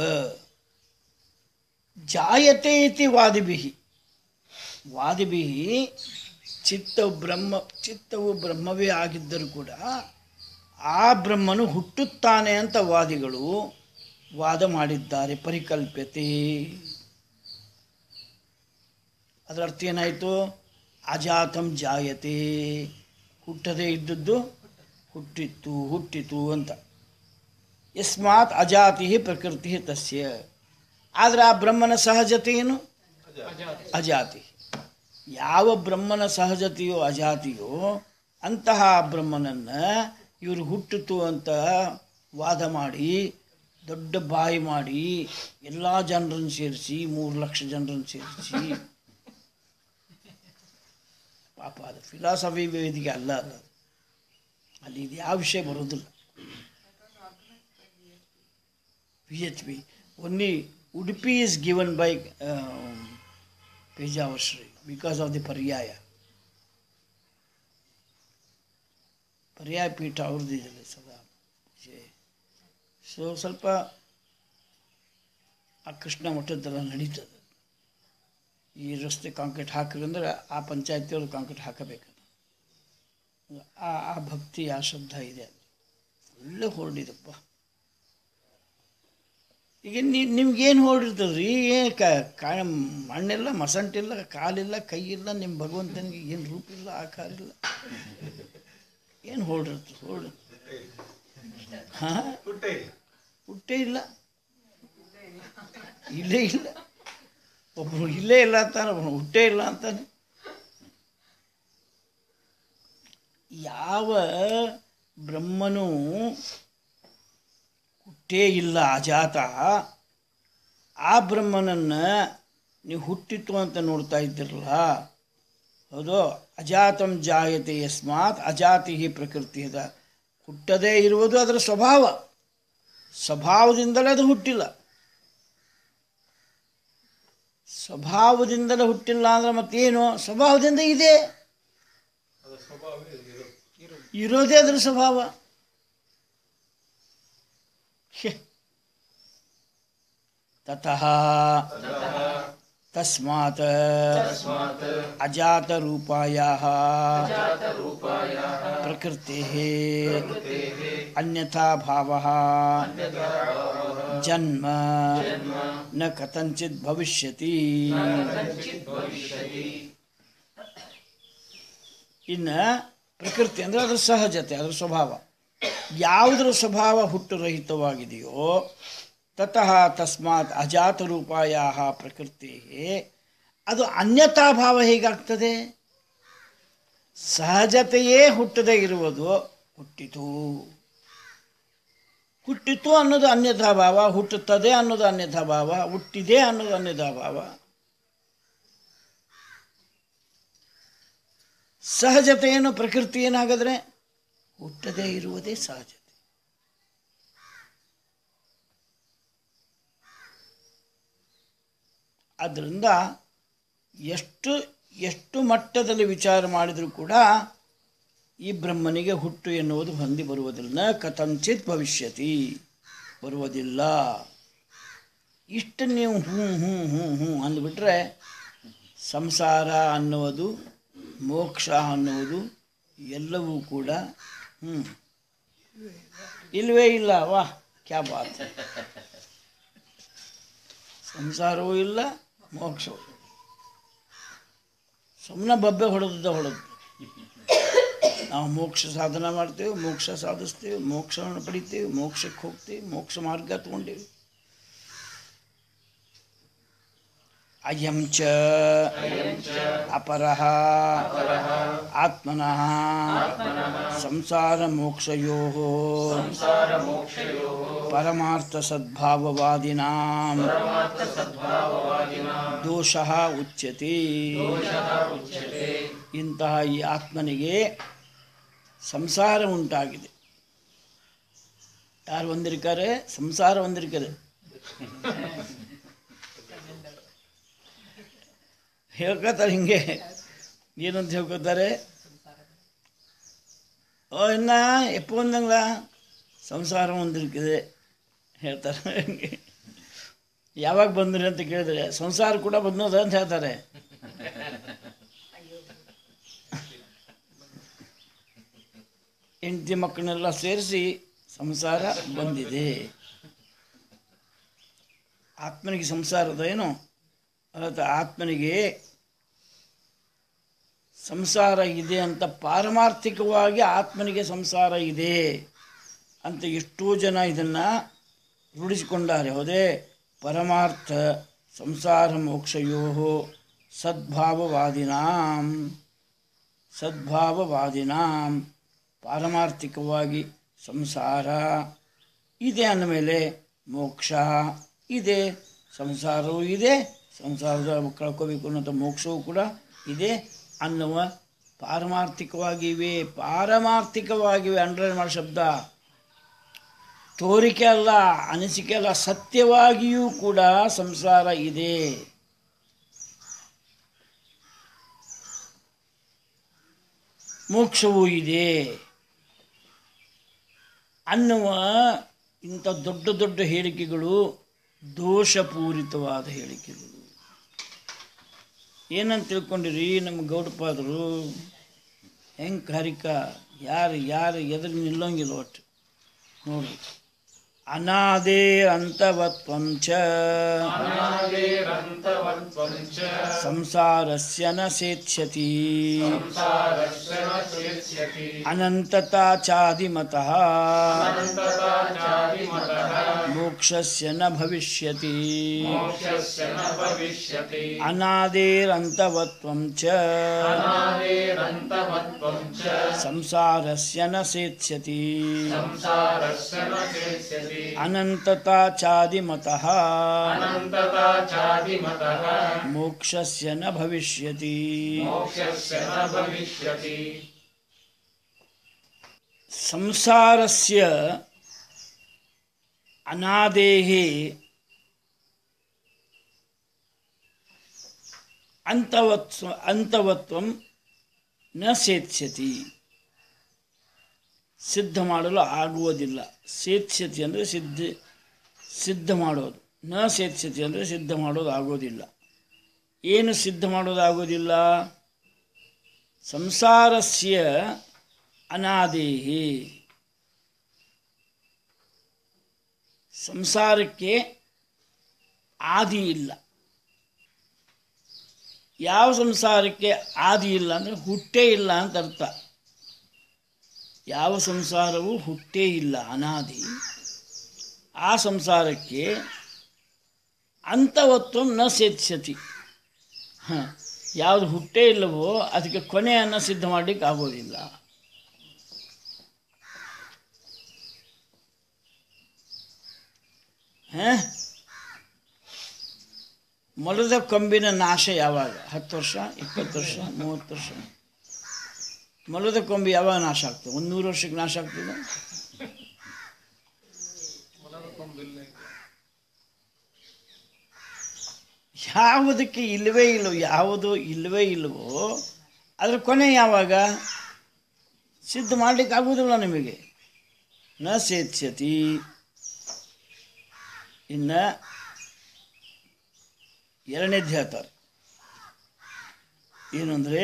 ಜಾಯತೆ ಇತಿ ವಾದಿಭಿ ವಾದಿಭಿ ಚಿತ್ತ ಬ್ರಹ್ಮ ಚಿತ್ತವು ಬ್ರಹ್ಮವೇ ಆಗಿದ್ದರೂ ಕೂಡ ಆ ಬ್ರಹ್ಮನು ಹುಟ್ಟುತ್ತಾನೆ ಅಂತ ವಾದಿಗಳು ವಾದ ಮಾಡಿದ್ದಾರೆ ಪರಿಕಲ್ಪ್ಯತೆ ಅದರ ಅರ್ಥ ಏನಾಯಿತು ಅಜಾತಂ ಜಾಯತೆ ಹುಟ್ಟದೇ ಇದ್ದದ್ದು ಹುಟ್ಟಿತ್ತು ಹುಟ್ಟಿತು ಅಂತ ಯಸ್ಮಾತ್ ಅಜಾತಿ ಪ್ರಕೃತಿ ತಸ್ಯ ಆದರೆ ಆ ಬ್ರಹ್ಮನ ಸಹಜತೆ ಏನು ಅಜಾತಿ ಯಾವ ಬ್ರಹ್ಮನ ಸಹಜತೆಯೋ ಅಜಾತಿಯೋ ಅಂತಹ ಬ್ರಹ್ಮನನ್ನು ಇವರು ಹುಟ್ಟಿತು ಅಂತ ವಾದ ಮಾಡಿ ದೊಡ್ಡ ಬಾಯಿ ಮಾಡಿ ಎಲ್ಲ ಜನರನ್ನು ಸೇರಿಸಿ ಮೂರು ಲಕ್ಷ ಜನರನ್ನು ಸೇರಿಸಿ ಪಾಪ ಅದು ಫಿಲಾಸಫಿ ವೇದಿಕೆ ಅಲ್ಲ ಅದು ಅಲ್ಲಿ ಇದು ಯಾವ ವಿಷಯ ಬರೋದಿಲ್ಲ P H P only Udupi is given by Pejavarashri because of the ಪರ್ಯಾಯ ಪರ್ಯಾಯ ಪೀಠ ಅವ್ರದ್ದು ಇದೆಯಲ್ಲ ಸದಾ ಸೊ ಸ್ವಲ್ಪ ಆ ಕೃಷ್ಣ ಮಠದ್ದೆಲ್ಲ ನಡೀತದೆ ಈ ರಸ್ತೆ ಕಾಂಕ್ರೀಟ್ ಹಾಕಿದ್ರೆ ಆ ಪಂಚಾಯತಿಯವರು ಕಾಂಕ್ರೀಟ್ ಹಾಕಬೇಕು ಆ ಆ ಭಕ್ತಿ ಆ ಶ್ರದ್ಧಾ ಇದೆ ಅಲ್ಲಿ ಒಳ್ಳೆ ಹೊರಡಿದಪ್ಪ ಈಗ ನೀ ನಿಮ್ಗೇನು ಹೊರಡಿರ್ತದೆ ರೀ ಏನು ಕಾ ಮಣ್ಣಿಲ್ಲ ಮಸಂಟಿಲ್ಲ ಕಾಲಿಲ್ಲ ಕೈ ಇಲ್ಲ ನಿಮ್ಮ ಭಗವಂತನಿಗೆ ಏನು ರೂಪ ಇಲ್ಲ ಆಕಾರ ಇಲ್ಲ ಏನು ಹೊರಡಿರ್ತದೆ ಹೊರಡು ಹಾಂ ಹುಟ್ಟೇ ಇಲ್ಲ ಹುಟ್ಟೇ ಇಲ್ಲ ಇಲ್ಲೇ ಇಲ್ಲ ಒಬ್ಬನು ಇಲ್ಲೇ ಇಲ್ಲ ಅಂತಾನೆ ಒಬ್ಬನು ಹುಟ್ಟೇ ಇಲ್ಲ ಅಂತಾನೆ ಯಾವ ಬ್ರಹ್ಮನು ಹುಟ್ಟೇ ಇಲ್ಲ ಅಜಾತ ಆ ಬ್ರಹ್ಮನನ್ನು ನೀವು ಹುಟ್ಟಿತು ಅಂತ ನೋಡ್ತಾ ಇದ್ದಿರಲ್ಲ ಹೌದು ಅಜಾತಂ ಜಾಯತೆ ಯಸ್ಮಾತ್ ಅಜಾತಿ ಪ್ರಕೃತಿ ಅದ ಹುಟ್ಟದೇ ಇರುವುದು ಅದರ ಸ್ವಭಾವ ಸ್ವಭಾವದಿಂದಲೇ ಅದು ಹುಟ್ಟಿಲ್ಲ ಸ್ವಭಾವದಿಂದಲೇ ಹುಟ್ಟಿಲ್ಲ ಅಂದ್ರೆ ಮತ್ತೇನು ಸ್ವಭಾವದಿಂದ ಇದೆ ಅದರ ಸ್ವಭಾವ ಇರೋದು ಇರೋದೇ ಅದರ ಸ್ವಭಾವ ಹ್ಯೆ. ತತಃ ತಸ್ಮಾತ್ तस्मात् ಅಜಾತರೂಪಾಯಾः जातरूपायाः ಪ್ರಕೃतेः कृतेः ಅನ್ಯಥಾ ಭಾವः ಜನ್ಮ ನ ಕಥಂಚಿತ್ ಭವಿಷ್ಯತಿ कथञ्चित् भविष्यति ಇನ್ನು ಪ್ರಕೃತಿ ಅಂದರೆ ಅದರ ಸಹಜತೆ ಅದರ ಸ್ವಭಾವ ಯಾವುದರ ಸ್ವಭಾವ ಹುಟ್ಟುರಹಿತವಾಗಿದೆಯೋ ತತಃ ತಸ್ಮಾತ್ ಅಜಾತರೂಪಾಯ ಪ್ರಕೃತಿ ಅದು ಅನ್ಯತಾ ಭಾವ ಹೇಗಾಗ್ತದೆ ಸಹಜತೆಯೇ ಹುಟ್ಟದೇ ಇರುವುದು ಹುಟ್ಟಿತು ಹುಟ್ಟಿತು ಅನ್ನೋದು ಅನ್ಯಥಾ ಭಾವ ಹುಟ್ಟುತ್ತದೆ ಅನ್ನೋದು ಅನ್ಯಥಾ ಭಾವ ಹುಟ್ಟಿದೆ ಅನ್ನೋದು ಅನ್ಯಥಾ ಭಾವ ಸಹಜತೆ ಏನು ಪ್ರಕೃತಿ ಏನಾಗದ್ರೆ ಹುಟ್ಟದೇ ಇರುವುದೇ ಸಹಜತೆ ಆದ್ದರಿಂದ ಎಷ್ಟು ಎಷ್ಟು ಮಟ್ಟದಲ್ಲಿ ವಿಚಾರ ಮಾಡಿದರೂ ಕೂಡ ಈ ಬ್ರಹ್ಮನಿಗೆ ಹುಟ್ಟು ಎನ್ನುವುದು ಹೊಂದಿ ಬರುವುದಿಲ್ಲ ಕಥಂಚಿತ್ ಭವಿಷ್ಯತಿ ಬರುವುದಿಲ್ಲ ಇಷ್ಟು ನೀವು ಹ್ಞೂ ಹ್ಞೂ ಹ್ಞೂ ಹ್ಞೂ ಅಂದ್ಬಿಟ್ರೆ ಸಂಸಾರ ಅನ್ನುವುದು ಮೋಕ್ಷ ಅನ್ನುವುದು ಎಲ್ಲವೂ ಕೂಡ ಹ್ಞೂ ಇಲ್ವೇ ಇಲ್ಲ ವಾ ಕ್ಯಾ ಬಾತ್ ಸಂಸಾರವೂ ಇಲ್ಲ ಮೋಕ್ಷವೂ ಸುಮ್ಮನೆ ಬಬ್ಬೆ ಹೊಡೆದ ಹೊಡೆದು ನಾವು ಮೋಕ್ಷ ಸಾಧನ ಮಾಡ್ತೇವೆ ಮೋಕ್ಷ ಸಾಧಿಸ್ತೇವೆ ಮೋಕ್ಷವನ್ನು ಪಡಿತೇವೆ ಮೋಕ್ಷಕ್ಕೆ ಹೋಗ್ತೇವೆ ಮೋಕ್ಷ ಮಾರ್ಗ ತಗೊಂಡೇವೆ ಅಯಂ ಚ ಅಪರಃ ಆತ್ಮನಃ ಸಂಸಾರ ಮೋಕ್ಷಯೋ ಪರಮಾರ್ಥ ಸದ್ಭಾವವಾದಿನಾಂ ದೋಷ ಉಚ್ಯತೆ ಇಂತಹ ಈ ಆತ್ಮನಿಗೆ ಸಂಸಾರ ಉಂಟಾಗಿದೆ ಯಾರು ಒಂದಿರ್ತಾರೆ ಸಂಸಾರ ಒಂದಿರ್ಕದೆ ಹೇಳ್ಕೊತಾರೆ ಹಿಂಗೆ ಏನಂತ ಹೇಳ್ಕೊತಾರೆ ಓ ಇನ್ನ ಎಪ್ಪ ಒಂದಂಗ್ಲ ಸಂಸಾರ ಒಂದಿರ್ಕಿದೆ ಹೇಳ್ತಾರೆ ಹಿಂಗೆ ಯಾವಾಗ ಬಂದ್ರಿ ಅಂತ ಕೇಳಿದ್ರೆ ಸಂಸಾರ ಕೂಡ ಬಂದದ ಅಂತ ಹೇಳ್ತಾರೆ ಹೆಂಡತಿ ಮಕ್ಕಳನ್ನೆಲ್ಲ ಸೇರಿಸಿ ಸಂಸಾರ ಬಂದಿದೆ ಆತ್ಮನಿಗೆ ಸಂಸಾರದ ಏನು ಅರ್ಥ ಆತ್ಮನಿಗೆ ಸಂಸಾರ ಇದೆ ಅಂತ ಪಾರಮಾರ್ಥಿಕವಾಗಿ ಆತ್ಮನಿಗೆ ಸಂಸಾರ ಇದೆ ಅಂತ ಎಷ್ಟೋ ಜನ ಇದನ್ನು ರೂಢಿಸಿಕೊಂಡಾರೆ ಹೌದೇ ಪರಮಾರ್ಥ ಸಂಸಾರ ಮೋಕ್ಷಯೋ ಸದ್ಭಾವವಾದಿನಾಂ ಸದ್ಭಾವವಾದಿನಾಂ ಪಾರಮಾರ್ಥಿಕವಾಗಿ ಸಂಸಾರ ಇದೆ ಅಂದಮೇಲೆ ಮೋಕ್ಷ ಇದೆ ಸಂಸಾರವೂ ಇದೆ ಸಂಸಾರದ ಕಳ್ಕೋಬೇಕು ಅನ್ನೋಂಥ ಮೋಕ್ಷವೂ ಕೂಡ ಇದೆ ಅನ್ನುವ ಪಾರಮಾರ್ಥಿಕವಾಗಿವೆ ಪಾರಮಾರ್ಥಿಕವಾಗಿವೆ ಅಂಡರ್ಲೈನ್ ಮಾಡೋ ಶಬ್ದ ತೋರಿಕೆ ಅಲ್ಲ ಅನಿಸಿಕೆ ಅಲ್ಲ ಸತ್ಯವಾಗಿಯೂ ಕೂಡ ಸಂಸಾರ ಇದೆ ಮೋಕ್ಷವೂ ಇದೆ ಅನ್ನುವ ಇಂಥ ದೊಡ್ಡ ದೊಡ್ಡ ಹೇಳಿಕೆಗಳು ದೋಷಪೂರಿತವಾದ ಹೇಳಿಕೆಗಳು ಏನಂತ ತಿಳ್ಕೊಂಡಿರಿ ನಮ್ಮ ಗೌಡಪಾದರು ಹೆಂಗೆ ಕಾರಿಕ ಯಾರು ಯಾರು ಎದುರು ನಿಲ್ಲೋಂಗಿಲ್ಲ ಒಟ್ಟು ನೋಡಿ ಅನಾದೇ ಅಂತವತ್ವಂ ಚ अनादिरन्तवत्त्वं च ಸಂಸಾರಸ್ಯ ನ ಸೇತ್ಸ್ಯತಿ संसारस्य न चेत्स्यति ಅನಂತತಾ ಚಾದಿಮತಃ अनन्तता चादिमतः ಮೋಕ್ಷಸ್ಯ ನ ಭವಿಷ್ಯತಿ मोक्षस्य न भविष्यति ಅನಾದೇರಂತವತ್ವಂ ಚ अनादिरन्तवत्त्वं च ಸಂಸಾರಸ್ಯ ನ ಸೇತ್ಸ್ಯತಿ संसारस्य न चेत्स्यति ಅನಂತತಾ ಚಾದಿಮತಃ अनन्तता चादिमतः ಮೋಕ್ಷಸ್ಯ ನ ಭವಿಷ್ಯತಿ मोक्षस्य न भविष्यति ಸಂಸಾರಸ್ಯ ಅನಾದೇಃ ಅಂತವತ್ವ ಅಂತವತ್ವಂ ನ ಸೇತ್ಸ್ಯತಿ ಸಿದ್ಧ ಮಾಡಲು ಆಗುವುದಿಲ್ಲ ಸೇತ್ಸ್ಯತಿ ಅಂದರೆ ಸಿದ್ಧ ಸಿದ್ಧ ಮಾಡೋದು ನ ಸೇತ್ಸ್ಯತಿ ಅಂದರೆ ಸಿದ್ಧ ಮಾಡೋದು ಆಗೋದಿಲ್ಲ ಏನು ಸಿದ್ಧ ಮಾಡೋದಾಗೋದಿಲ್ಲ ಸಂಸಾರಸ್ಯ ಅನಾದೇಹಿ ಸಂಸಾರಕ್ಕೆ ಆದಿ ಇಲ್ಲ ಯಾವ ಸಂಸಾರಕ್ಕೆ ಆದಿ ಇಲ್ಲ ಅಂದರೆ ಹುಟ್ಟೇ ಇಲ್ಲ ಅಂತ ಅರ್ಥ ಯಾವ ಸಂಸಾರವೂ ಹುಟ್ಟೇ ಇಲ್ಲ ಅನಾದಿ ಆ ಸಂಸಾರಕ್ಕೆ ಅಂತವತ್ವ ನ ಸೇತ್ಸ್ಯತಿ ಹಾಂ ಯಾವುದು ಹುಟ್ಟೇ ಇಲ್ಲವೋ ಅದಕ್ಕೆ ಕೊನೆಯನ್ನು ಸಿದ್ಧ ಮಾಡಲಿಕ್ಕೆ ಆಗೋದಿಲ್ಲ ಹಾಂ ಮೊಲದ ಕೊಂಬಿನ ನಾಶ ಯಾವಾಗ ಹತ್ತು ವರ್ಷ ಇಪ್ಪತ್ತು ವರ್ಷ ಮೂವತ್ತು ವರ್ಷ ಮೊಲದ ಕೊಂಬಿ ಯಾವಾಗ ನಾಶ ಆಗ್ತದೆ ಒಂದು ನೂರು ವರ್ಷಕ್ಕೆ ನಾಶ ಆಗ್ತದೆ ಯಾವುದಕ್ಕೆ ಇಲ್ಲವೇ ಇಲ್ಲವೋ ಯಾವುದು ಇಲ್ಲವೇ ಇಲ್ಲವೋ ಅದ್ರ ಕೊನೆ ಯಾವಾಗ ಸಿದ್ಧ ಮಾಡ್ಲಿಕ್ಕೆ ಆಗುವುದಿಲ್ಲ ನಿಮಗೆ ನ ಸೇತ್ಸ್ಯತಿ ಇನ್ನು ಎರಡನೇದು ಹೇಳ್ತಾರೆ ಏನು ಅಂದರೆ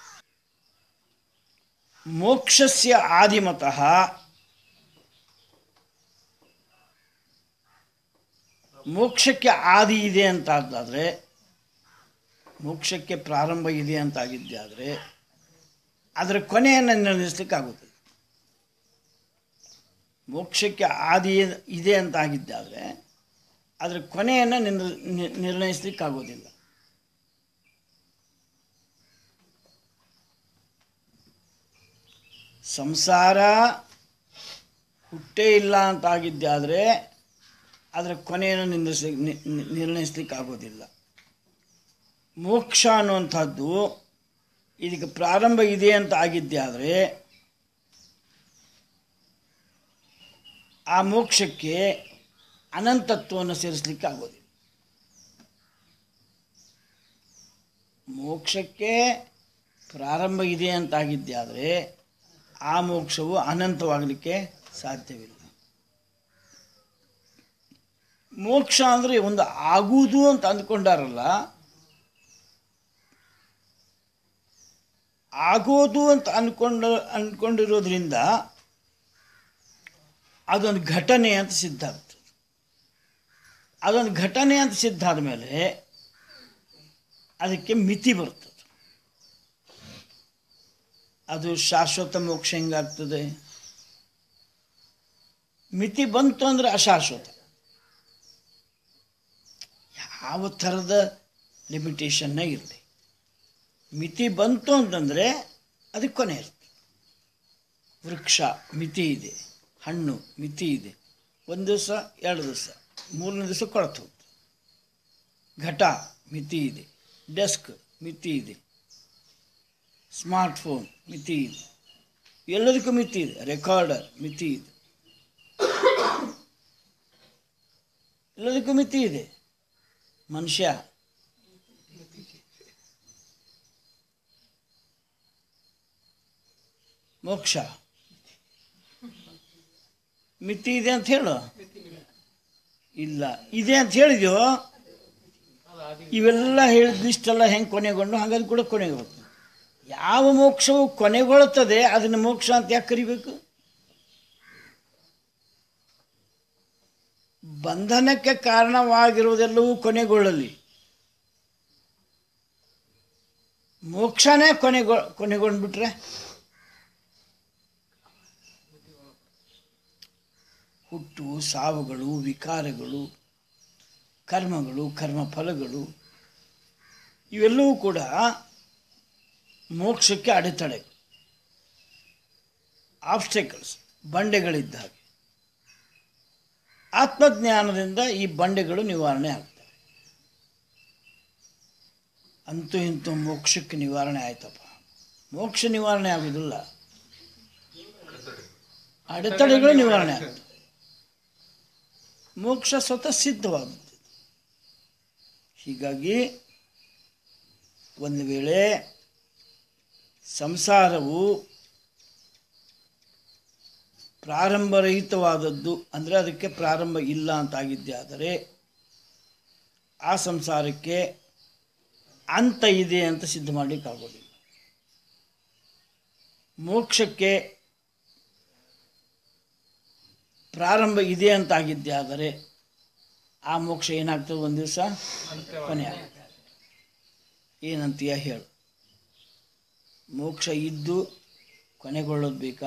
ಮೋಕ್ಷಸ್ಯ ಆದಿಮತಃ ಮೋಕ್ಷಕ್ಕೆ ಆದಿ ಇದೆ ಅಂತಾದರೆ ಮೋಕ್ಷಕ್ಕೆ ಪ್ರಾರಂಭ ಇದೆ ಅಂತಾಗಿದ್ದಾದರೆ ಅದರ ಕೊನೆಯನ್ನು ನಿರ್ಣಯಿಸ್ಲಿಕ್ಕಾಗುತ್ತದೆ ಮೋಕ್ಷಕ್ಕೆ ಆದಿ ಇದೆ ಅಂತಾಗಿದ್ದಾದರೆ ಅದರ ಕೊನೆಯನ್ನು ನಿರ್ ನಿರ್ಣಯಿಸ್ಲಿಕ್ಕಾಗೋದಿಲ್ಲ ಸಂಸಾರ ಹುಟ್ಟೇ ಇಲ್ಲ ಅಂತಾಗಿದ್ದಾದರೆ ಅದರ ಕೊನೆಯನ್ನು ನಿಂದಿಸ್ಲಿ ನಿ- ನಿ- ನಿರ್ಣಯಿಸ್ಲಿಕ್ಕಾಗೋದಿಲ್ಲ ಮೋಕ್ಷ ಅನ್ನುವಂಥದ್ದು ಇದಕ್ಕೆ ಪ್ರಾರಂಭ ಇದೆ ಅಂತ ಆಗಿದ್ದೆ ಆದರೆ ಆ ಮೋಕ್ಷಕ್ಕೆ ಅನಂತತ್ವವನ್ನು ಸೇರಿಸ್ಲಿಕ್ಕೆ ಆಗೋದಿಲ್ಲ ಮೋಕ್ಷಕ್ಕೆ ಪ್ರಾರಂಭ ಇದೆ ಅಂತಾಗಿದ್ದೆ ಆದರೆ ಆ ಮೋಕ್ಷವು ಅನಂತವಾಗಲಿಕ್ಕೆ ಸಾಧ್ಯವಿಲ್ಲ ಮೋಕ್ಷ ಅಂದರೆ ಒಂದು ಆಗುವುದು ಅಂತ ಅಂದ್ಕೊಂಡಾರಲ್ಲ ಆಗೋದು ಅಂತ ಅಂದ್ಕೊಂಡು ಅಂದ್ಕೊಂಡಿರೋದ್ರಿಂದ ಅದೊಂದು ಘಟನೆ ಅಂತ ಸಿದ್ಧ ಆಗ್ತದೆ ಅದೊಂದು ಘಟನೆ ಅಂತ ಸಿದ್ಧ ಆದಮೇಲೆ ಅದಕ್ಕೆ ಮಿತಿ ಬರ್ತದೆ ಅದು ಶಾಶ್ವತ ಮೋಕ್ಷ ಹೆಂಗಾಗ್ತದೆ ಮಿತಿ ಬಂತು ಅಂದರೆ ಅಶಾಶ್ವತ ಯಾವ ಥರದ ಲಿಮಿಟೇಷನ್ನೇ ಇರಲಿ ಮಿತಿ ಬಂತು ಅಂತಂದರೆ ಅದಕ್ಕೆ ಕೊನೆ ಇರ್ತದೆ ವೃಕ್ಷ ಮಿತಿ ಇದೆ ಹಣ್ಣು ಮಿತಿ ಇದೆ ಒಂದು ದಿವಸ ಎರಡು ದಿವಸ ಮೂರನೇ ದಿವಸ ಕೊಳತು ಹೋಗ್ತದೆ ಘಟ ಮಿತಿ ಇದೆ ಡೆಸ್ಕ್ ಮಿತಿ ಇದೆ ಸ್ಮಾರ್ಟ್ಫೋನ್ ಮಿತಿ ಇದೆ ಎಲ್ಲದಕ್ಕೂ ಮಿತಿ ಇದೆ ರೆಕಾರ್ಡರ್ ಮಿತಿ ಇದೆ ಎಲ್ಲದಕ್ಕೂ ಮಿತಿ ಇದೆ ಮನುಷ್ಯ ಮೋಕ್ಷ ಮಿತಿ ಇದೆ ಅಂತ ಹೇಳು ಇಲ್ಲ ಇದೆ ಅಂತ ಹೇಳಿದ್ಯೋ ಇವೆಲ್ಲ ಹೇಳಿದಿಷ್ಟೆಲ್ಲ ಹೆಂಗೆ ಕೊನೆಗೊಂಡು ಹಾಗಾದ್ರೆ ಕೂಡ ಕೊನೆಗೆ ಹೋಗ್ತದೆ ಯಾವ ಮೋಕ್ಷವು ಕೊನೆಗೊಳ್ಳುತ್ತದೆ ಅದನ್ನು ಮೋಕ್ಷ ಅಂತ ಯಾಕೆ ಕರಿಬೇಕು ಬಂಧನಕ್ಕೆ ಕಾರಣವಾಗಿರುವುದೆಲ್ಲವೂ ಕೊನೆಗೊಳ್ಳಲಿ ಮೋಕ್ಷನೇ ಕೊನೆಗೊ ಕೊನೆಗೊಂಡ್ಬಿಟ್ರೆ ಹುಟ್ಟು ಸಾವುಗಳು ವಿಕಾರಗಳು ಕರ್ಮಗಳು ಕರ್ಮಫಲಗಳು ಇವೆಲ್ಲವೂ ಕೂಡ ಮೋಕ್ಷಕ್ಕೆ ಅಡೆತಡೆ ಆಬ್ಸ್ಟೆಕಲ್ಸ್ ಬಂಡೆಗಳಿದ್ದ ಹಾಗೆ ಆತ್ಮಜ್ಞಾನದಿಂದ ಈ ಬಂಡೆಗಳು ನಿವಾರಣೆ ಆಗ್ತವೆ ಅಂತೂ ಇಂತೂ ಮೋಕ್ಷಕ್ಕೆ ನಿವಾರಣೆ ಆಯ್ತಪ್ಪ ಮೋಕ್ಷ ನಿವಾರಣೆ ಆಗುವುದಿಲ್ಲ ಅಡೆತಡೆಗಳು ನಿವಾರಣೆ ಆಗ್ತವೆ ಮೋಕ್ಷ ಸ್ವತಃ ಸಿದ್ಧವಾಗುತ್ತದೆ ಹೀಗಾಗಿ ಒಂದು ವೇಳೆ ಸಂಸಾರವು ಪ್ರಾರಂಭರಹಿತವಾದದ್ದು ಅಂದರೆ ಅದಕ್ಕೆ ಪ್ರಾರಂಭ ಇಲ್ಲ ಅಂತಾಗಿದ್ದೆ ಆದರೆ ಆ ಸಂಸಾರಕ್ಕೆ ಅಂತ ಇದೆ ಅಂತ ಸಿದ್ಧ ಮಾಡಲಿಕ್ಕಾಗೋದಿಲ್ಲ ಮೋಕ್ಷಕ್ಕೆ ಪ್ರಾರಂಭ ಇದೆ ಅಂತ ಆಗಿದ್ದೆ ಆದರೆ ಆ ಮೋಕ್ಷ ಏನಾಗ್ತದೆ ಒಂದು ದಿವಸ ಕೊನೆ ಆಗುತ್ತೆ ಏನಂತೀಯ ಹೇಳು ಮೋಕ್ಷ ಇದ್ದು ಕೊನೆಗೊಳ್ಳೋದು ಬೇಕಾ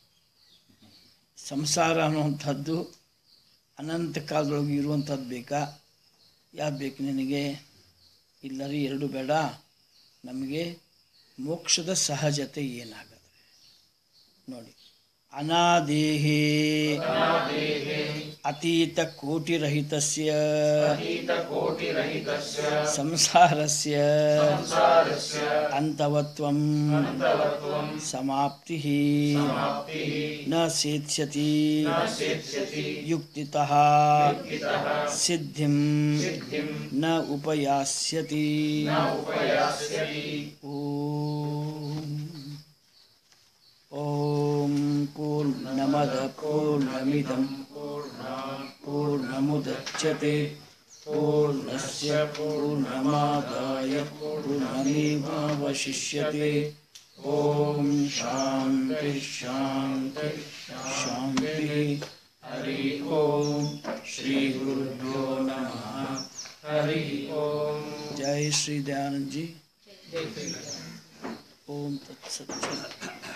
ಸಂಸಾರ ಅನ್ನುವಂಥದ್ದು ಅನಂತ ಕಾಲದೊಳಗೆ ಇರುವಂಥದ್ದು ಬೇಕಾ ಯಾವ್ದು ಬೇಕು ನಿನಗೆ ಇಲ್ಲ ರೀ ಎರಡು ಬೇಡ ನಮಗೆ ಮೋಕ್ಷದ ಸಹಜತೆ ಏನಾಗದ್ರೆ ನೋಡಿ ಅನಾದೇಹೇ ಅತೀತ ಕೋಟಿರಹಿತಸ್ಯ ಸಂಸಾರಸ್ಯ ಅಂತವತ್ವಂ ಸಮಾಪ್ತಿ ನ ಸೇತ್ಸ್ಯತಿ ಯುಕ್ತಿತಃ ಸಿದ್ಧಿಂ ನ ಉಪಯಾಸ್ಯತಿ ಓಂ ಓಂ ಪೂರ್ಣಮದ ಪೂರ್ಣಮಿದಂ पूर्णमुदच्यते पूर्णस्य पूर्णमादाय पूर्णमेवावशिष्यते ॐ शान्ति शान्ति शान्तिः हरि ॐ श्रीगुरुभ्यो नमः हरि ॐ जय श्री दयानंद जी ओम तत्सत